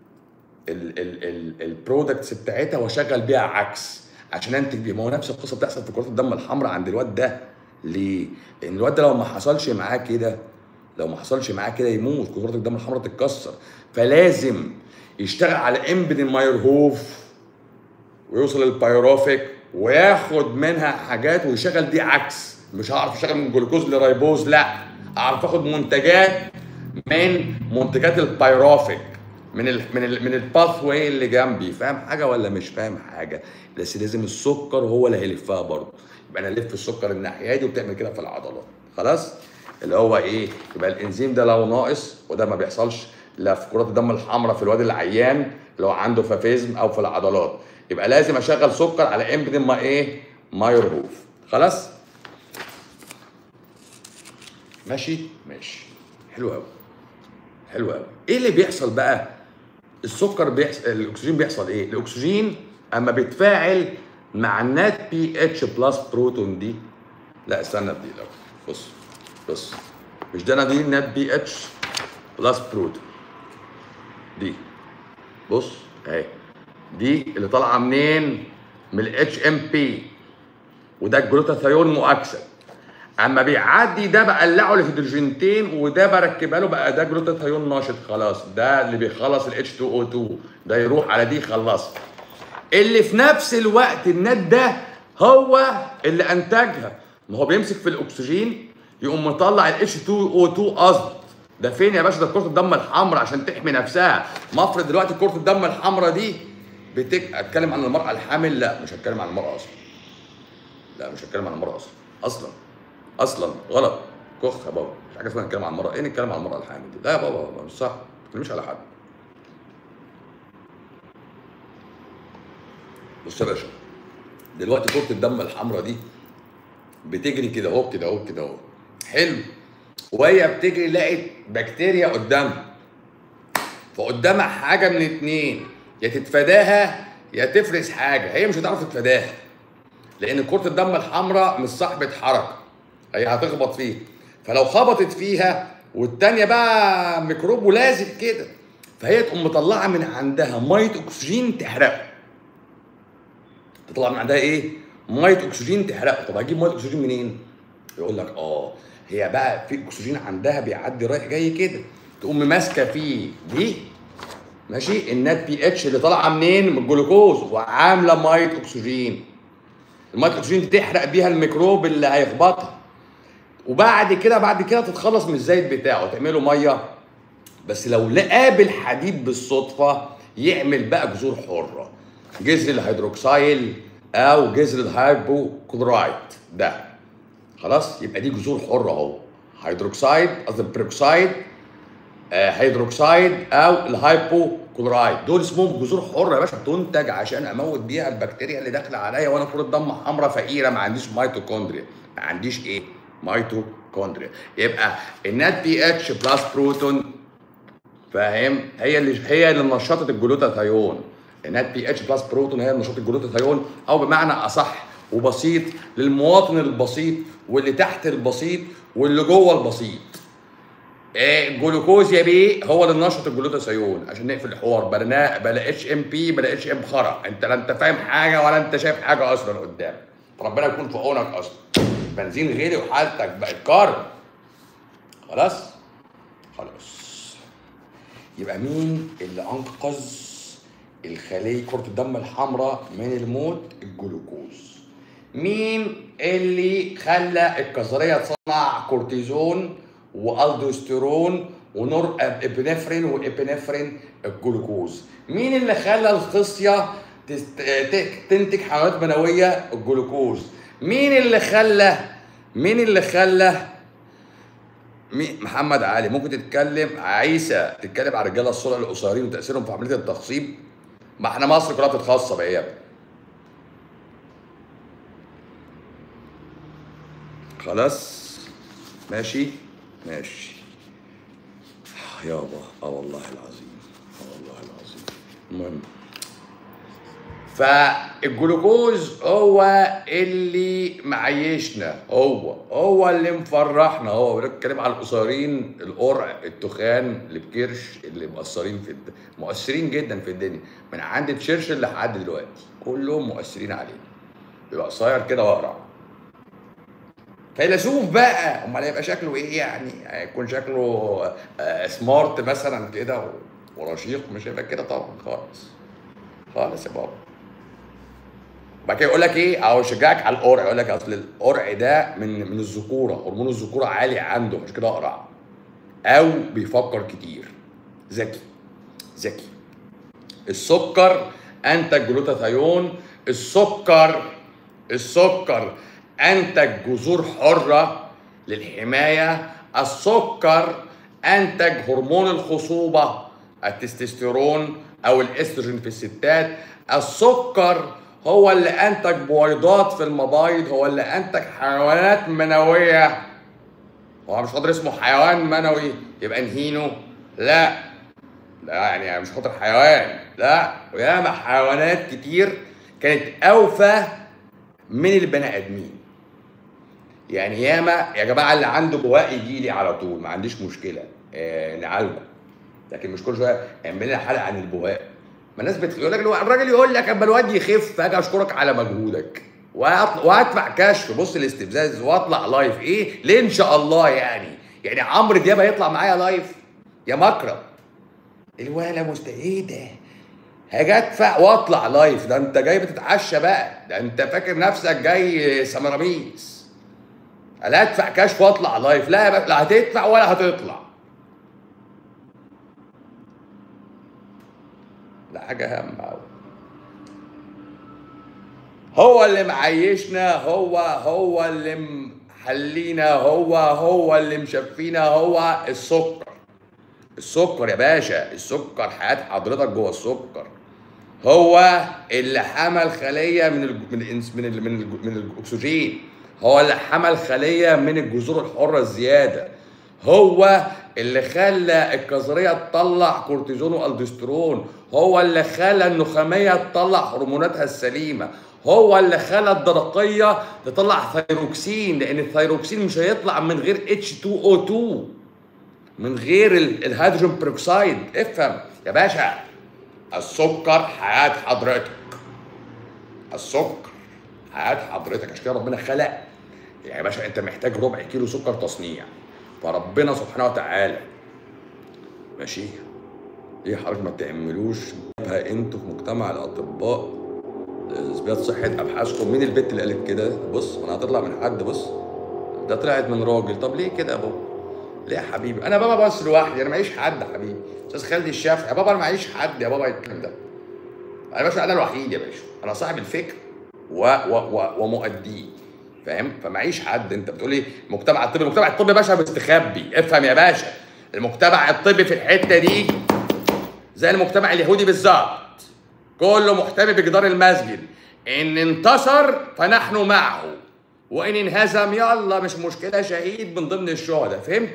البرودكتس بتاعتها واشغل بيها عكس عشان انتج بيها ما هو نفس القصه بتحصل في كرات الدم الحمراء عند الواد ده ليه؟ لان الواد ده لو ما حصلش معاه كده لو ما حصلش معاه كده يموت كرات الدم الحمراء تتكسر فلازم يشتغل على امبن مايرهوف ويوصل للبايروفيك وياخد منها حاجات ويشغل دي عكس مش هعرف اشتغل من جلوكوز لرايبوز لا اعرف اخد منتجات من منتجات البايروفيك من ال من ال من الباث واي اللي جنبي فاهم حاجه ولا مش فاهم حاجه بس لازم السكر هو اللي هيلفها برضه يبقى انا الف السكر الناحيه دي وبتعمل كده في العضلات خلاص اللي هو ايه يبقى الانزيم ده لو ناقص وده ما بيحصلش لا في كرات الدم الحمراء في الواد العيان اللي هو عنده فافيزم او في العضلات يبقى لازم اشغل سكر على امبدن ما ايه مايرهوف خلاص ماشي ماشي حلو قوي حلو قوي ايه اللي بيحصل بقى السكر بيحصل الاكسجين بيحصل ايه الاكسجين اما بيتفاعل مع النات بي اتش بلس بروتون دي لا استنى بدي الاول بص بص مش ده انا دي نات بي اتش بلس بروتون دي بص اهي دي اللي طالعه منين من الاتش ام بي وده الجلوتاثيون مؤكسد اما بيعدي ده بقلعه لهيدروجينتين وده بركبها له بقى ده جلوتاثيون ناشط خلاص ده اللي بيخلص ال H2O2 ده يروح على دي يخلصها اللي في نفس الوقت النات ده هو اللي انتجها ما هو بيمسك في الاكسجين يقوم مطلع ال H2O2 قصد ده فين يا باشا ده كرة الدم الحمراء عشان تحمي نفسها ما افرض دلوقتي كرة الدم الحمراء دي بتك... اتكلم عن المرأة الحامل لا مش هتكلم عن المرأة اصلا لا مش هتكلم عن المرأة اصلا اصلا اصلا غلط كخ يا بابا مش حاجه اسمها نتكلم عن المرأة ايه نتكلم عن المرأة الحامل دي لا يا بابا مش صح ما تتكلمش على حد بص يا باشا دلوقتي كرة الدم الحمراء دي بتجري كده اهو كده اهو كده اهو حلو وهي بتجري لقت بكتيريا قدامها فقدامها حاجه من اتنين يا تتفاداها يا تفرز حاجه هي مش هتعرف تتفاداها لان كره الدم الحمراء مش صاحبه حركه هي هتخبط فيه فلو خبطت فيها والتانية بقى ميكروب ولازق كده فهي تقوم مطلعه من عندها ميه اكسجين تحرقه تطلع من عندها ايه؟ ميه اكسجين تحرقه طب هجيب ميه اكسجين منين؟ يقول لك اه هي بقى في اكسجين عندها بيعدي رايح جاي كده تقوم ماسكه فيه دي ماشي النات بي اتش اللي طالعه منين؟ من الجلوكوز وعامله ميه اكسجين الميه الاكسجين دي تحرق بيها الميكروب اللي هيخبطها وبعد كده بعد كده تتخلص من الزيت بتاعه تعمله ميه بس لو قابل حديد بالصدفه يعمل بقى جذور حره جذر الهيدروكسيل او جذر الهايبوكلورايد ده خلاص يبقى دي جذور حره اهو هيدروكسيد قصدي بيروكسيد آه هيدروكسيد او الهايبوكلورايد دول اسمهم جذور حره يا باشا تنتج عشان اموت بيها البكتيريا اللي داخله عليا وانا كره دم حمراء فقيره ما عنديش ميتوكوندريا ما عنديش ايه ميتوكوندريا يبقى النات بي اتش بلس بروتون فاهم هي اللي هي اللي نشطت الجلوتاثيون النات بي اتش بلس بروتون هي اللي نشطت الجلوتاثيون او بمعنى اصح وبسيط للمواطن البسيط واللي تحت البسيط واللي جوه البسيط إيه الجلوكوز يا بيه هو اللي نشط الجلوتاثيون عشان نقفل الحوار بلا بلا اتش ام بي بلا اتش ام خرا انت لا انت فاهم حاجه ولا انت شايف حاجه اصلا قدام ربنا يكون في عونك اصلا بنزين غالي وحالتك بقت كارب خلاص خلاص يبقى مين اللي انقذ الخليه كره الدم الحمراء من الموت الجلوكوز مين اللي خلى الكظريه تصنع كورتيزون والدوستيرون ونور ابنفرين وابنفرين الجلوكوز مين اللي خلى الخصيه تست... تنتج حيوانات منويه الجلوكوز مين اللي خلى مين اللي خلى مين محمد علي ممكن تتكلم عيسى تتكلم على الرجاله الصلع القصيرين وتاثيرهم في عمليه التخصيب ما احنا مصر كلها بتتخصب يا ابني خلاص ماشي ماشي يابا اه والله العظيم اه والله العظيم المهم فالجلوكوز هو اللي معيشنا هو هو اللي مفرحنا هو بنتكلم على القصيرين القرع التخان اللي بكرش اللي مؤثرين في الد... مؤثرين جدا في الدنيا من عند تشرشل لحد دلوقتي كلهم مؤثرين علينا بيبقى قصير كده واقرع فيلسوف بقى امال هيبقى شكله ايه يعني هيكون شكله آه سمارت مثلا كده ورشيق مش هيبقى كده طبعا خالص خالص يا بابا بعد كده يقول لك ايه او يشجعك على القرع يقول لك اصل القرع ده من من الذكوره هرمون الذكوره عالي عنده مش كده اقرع او بيفكر كتير ذكي ذكي السكر انتج جلوتاثيون السكر السكر انتج جذور حره للحمايه السكر انتج هرمون الخصوبه التستوستيرون او الاستروجين في الستات السكر هو اللي انتج بويضات في المبايض هو اللي انتج حيوانات منويه هو مش قادر اسمه حيوان منوي يبقى نهينه لا لا يعني مش خاطر حيوان لا وياما حيوانات كتير كانت اوفى من البني ادمين يعني ياما يا جماعه اللي عنده بواق يجي لي على طول ما عنديش مشكله آه نعالجه لكن مش كل شويه اعمل لنا حلقه عن البواق ما الناس بتقول لك الراجل يقول لك اما الواد يخف اجي اشكرك على مجهودك وادفع كشف بص الاستفزاز واطلع لايف ايه ليه ان شاء الله يعني يعني عمرو دياب هيطلع معايا لايف يا مكرم الولا مست ايه ده هاجي ادفع واطلع لايف ده انت جاي بتتعشى بقى ده انت فاكر نفسك جاي سمراميس لا ادفع كشف واطلع لايف لا يا لا هتدفع ولا هتطلع ده حاجه هم قوي هو اللي معيشنا هو هو اللي محلينا هو هو اللي مشفينا هو السكر السكر يا باشا السكر حياه حضرتك جوه السكر هو اللي حمل خليه من ال من ال من ال من, ال من الاكسجين هو اللي حمل خليه من الجذور الحره الزياده هو اللي خلى الكظريه تطلع كورتيزون والدسترون هو اللي خلى النخاميه تطلع هرموناتها السليمه هو اللي خلى الدرقيه تطلع ثيروكسين لان الثيروكسين مش هيطلع من غير H2O2 من غير ال- الهيدروجين بيروكسيد افهم يا باشا السكر حياه حضرتك السكر حياه حضرتك عشان كده ربنا خلق يعني يا باشا انت محتاج ربع كيلو سكر تصنيع فربنا سبحانه وتعالى ماشي ايه حضرتك ما تعملوش بقى انتوا في مجتمع الاطباء اثبات صحه ابحاثكم مين البت اللي قالت كده بص انا هتطلع من حد بص ده طلعت من راجل طب ليه كده يا بابا ليه يا حبيبي انا بابا بس لوحدي انا معيش حد يا حبيبي استاذ خالد الشافعي يا بابا انا معيش حد يا بابا الكلام ده انا يا باشا انا الوحيد يا باشا انا صاحب الفكر و و و ومؤديه فاهم فمعيش حد انت بتقول لي مجتمع الطب المجتمع الطبي يا باشا مستخبي افهم يا باشا المجتمع الطبي في الحته دي زي المجتمع اليهودي بالظبط كله محتمي بجدار المسجد ان انتصر فنحن معه وان انهزم يلا مش مشكله شهيد من ضمن الشهداء فهمت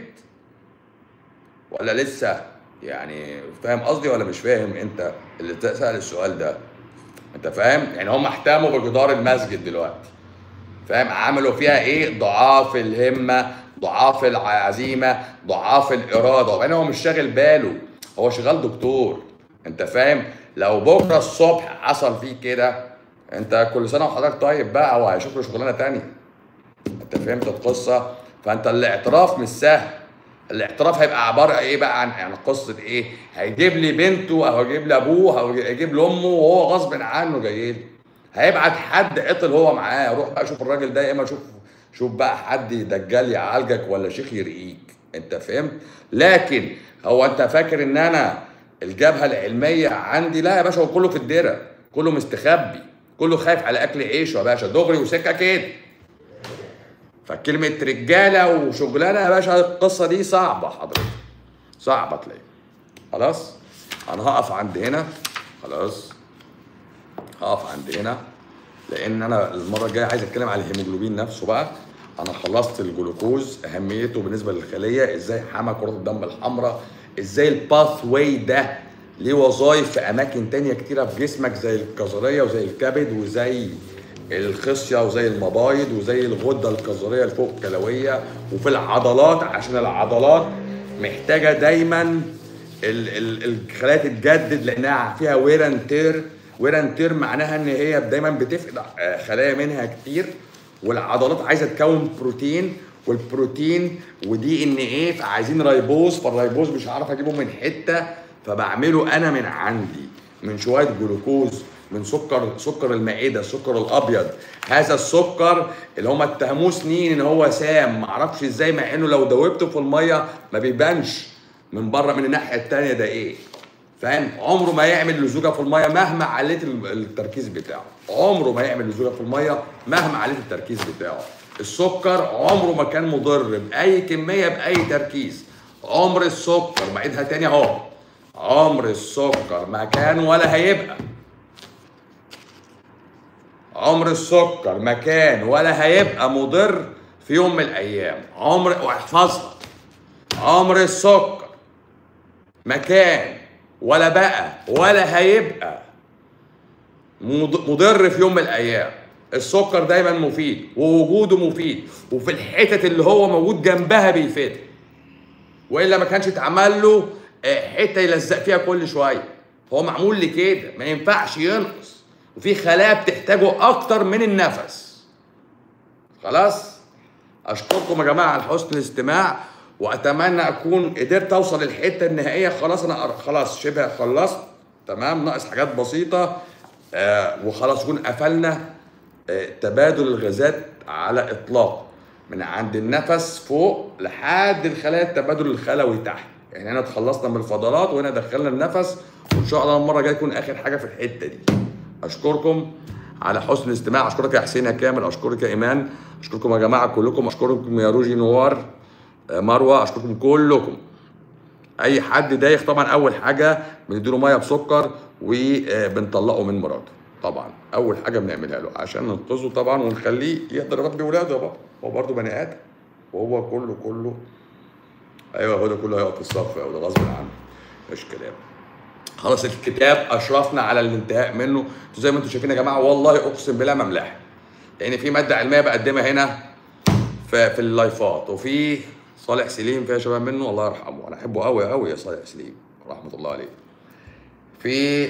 ولا لسه يعني فاهم قصدي ولا مش فاهم انت اللي سأل السؤال ده انت فاهم يعني هم احتموا بجدار المسجد دلوقتي فاهم عملوا فيها ايه ضعاف الهمه ضعاف العزيمه ضعاف الاراده وبعدين هو مش شاغل باله هو شغال دكتور انت فاهم لو بكره الصبح حصل فيه كده انت كل سنه وحضرتك طيب بقى وهيشوف له شغلانه تانية انت فهمت القصه فانت الاعتراف مش سهل الاعتراف هيبقى عباره ايه بقى عن يعني قصه ايه هيجيب لي بنته او هيجيب لي ابوه او هيجيب لي امه وهو غصب عنه جاي لي هيبعت حد عطل هو معاه روح بقى شوف الراجل ده يا اما شوف شوف بقى حد دجال يعالجك ولا شيخ يرقيك انت فهمت لكن هو انت فاكر ان انا الجبهه العلميه عندي لا يا باشا هو كله في الدره كله مستخبي كله خايف على اكل عيشه يا باشا دغري وسكه كده فكلمة رجالة وشغلانة يا باشا القصة دي صعبة حضرتك صعبة تلاقي خلاص أنا هقف عند هنا خلاص هقف عند هنا لأن أنا المرة الجاية عايز أتكلم على الهيموجلوبين نفسه بقى أنا خلصت الجلوكوز أهميته بالنسبة للخلية إزاي حمى كرات الدم الحمراء إزاي الباث واي ده ليه وظائف في أماكن تانية كتيرة في جسمك زي الكظرية وزي الكبد وزي الخصيه وزي المبايض وزي الغده الكظريه الفوق الكلويه وفي العضلات عشان العضلات محتاجه دايما ال- ال- الخلايا تتجدد لانها فيها وير اند تير وير اند تير معناها ان هي دايما بتفقد آه، خلايا منها كتير والعضلات عايزه تكون بروتين والبروتين ودي ان ايه فعايزين رايبوز فالرايبوز مش هعرف اجيبه من حته فبعمله انا من عندي من شويه جلوكوز من سكر سكر المعده السكر الابيض هذا السكر اللي هم اتهموه سنين ان هو سام معرفش ازاي مع انه لو دوبته في الميه ما بيبانش من بره من الناحيه التانيه ده ايه فاهم عمره ما يعمل لزوجه في الميه مهما عليت ال- التركيز بتاعه عمره ما يعمل لزوجه في الميه مهما عليت التركيز بتاعه السكر عمره ما كان مضر باي كميه باي تركيز عمر السكر بعيدها تاني اهو عمر السكر ما كان ولا هيبقى عمر السكر ما كان ولا هيبقى مضر في يوم من الايام عمر واحفظها عمر السكر ما كان ولا بقى ولا هيبقى مض- مضر في يوم من الايام السكر دايما مفيد ووجوده مفيد وفي الحتت اللي هو موجود جنبها بيفيد والا ما كانش اتعمل له آه، حته يلزق فيها كل شويه هو معمول لكده ما ينفعش ينقص وفي خلايا بتحتاجه اكتر من النفس خلاص اشكركم يا جماعه على حسن الاستماع واتمنى اكون قدرت اوصل للحته النهائيه خلاص انا قر- خلاص شبه خلصت تمام ناقص حاجات بسيطه آه وخلاص نكون قفلنا آه تبادل الغازات على اطلاق من عند النفس فوق لحد الخلايا التبادل الخلوي تحت يعني هنا اتخلصنا من الفضلات وهنا دخلنا النفس وان شاء الله المره الجايه يكون اخر حاجه في الحته دي اشكركم على حسن الاستماع اشكرك يا حسين يا كامل اشكرك يا ايمان اشكركم يا جماعه كلكم اشكركم يا روجي نوار آه، مروه اشكركم كلكم اي حد دايخ طبعا اول حاجه بنديله ميه بسكر وبنطلقه من مراته طبعا اول حاجه بنعملها له عشان ننقذه طبعا ونخليه يقدر يربي ولاده بقى هو برضه بني ادم وهو كله كله ايوه هو ده كله هيقف في الصف ده غصب عنه مفيش كلام خلاص الكتاب اشرفنا على الانتهاء منه انتوا زي ما انتم شايفين يا جماعه والله اقسم بالله مملحه لان في ماده علميه بقدمها هنا في في اللايفات وفي صالح سليم فيها شباب منه الله يرحمه انا احبه قوي قوي يا صالح سليم رحمه الله عليه في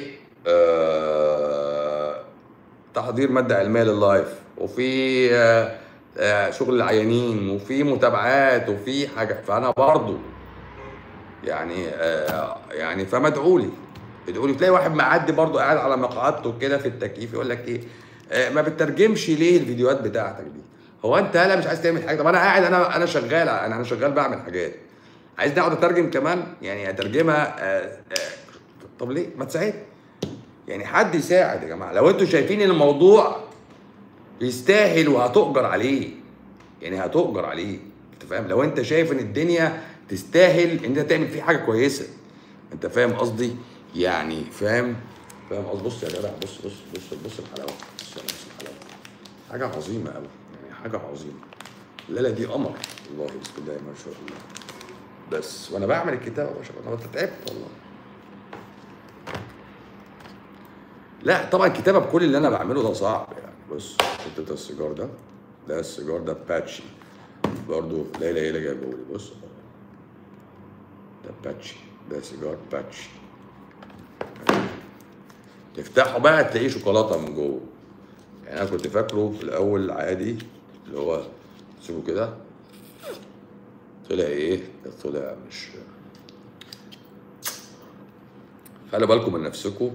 آه تحضير ماده علميه لللايف وفي آه آه شغل العيانين وفي متابعات وفي حاجه فانا برضو يعني آه يعني فما ادعوا لي ادعوا لي تلاقي واحد معدي برضو قاعد على مقعدته كده في التكييف يقول لك ايه آه ما بتترجمش ليه الفيديوهات بتاعتك دي هو انت لا مش عايز تعمل حاجه طب انا قاعد انا انا شغال انا انا شغال بعمل حاجات عايزني اقعد اترجم كمان يعني اترجمها آه آه طب ليه ما تساعد يعني حد يساعد يا جماعه لو انتوا شايفين ان الموضوع يستاهل وهتؤجر عليه يعني هتؤجر عليه انت فاهم لو انت شايف ان الدنيا تستاهل ان انت تعمل فيه حاجه كويسه انت فاهم قصدي يعني فاهم فاهم قصدي بص يا جدع بص بص بص بص الحلاوه بص بص الحلاوه حاجه عظيمه قوي يعني حاجه عظيمه الليله دي قمر والله بسم الله ما شاء الله بس وانا بعمل الكتاب يا باشا انا تعبت والله لا طبعا الكتابه بكل اللي انا بعمله ده صعب يعني بص حته ده السيجار ده ده السيجار ده باتشي برضه ليلى هي اللي جايبه لي بص ده باتشي ده سيجار باتشي تفتحه بقى تلاقيه شوكولاته من جوه يعني انا كنت فاكره في الاول عادي اللي هو تسيبه كده طلع ايه طلع مش خلي بالكم من نفسكم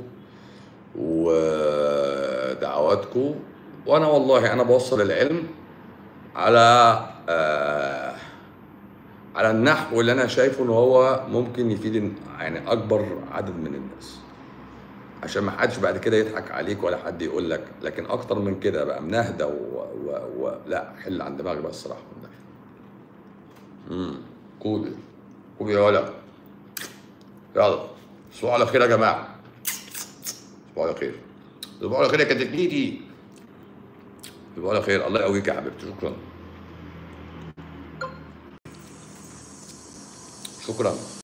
ودعواتكم وانا والله انا بوصل العلم على آه على النحو اللي انا شايفه ان هو ممكن يفيد يعني اكبر عدد من الناس عشان ما حدش بعد كده يضحك عليك ولا حد يقول لك لكن اكتر من كده بقى منهدى و... و... و... لا حل عن دماغي بقى الصراحه من ده امم كوبي كوبي يا ولا يلا تصبحوا على خير يا جماعه تصبحوا على خير تصبحوا على خير يا كتكنيتي تصبحوا على خير الله يقويك يا حبيبتي شكرا شكرا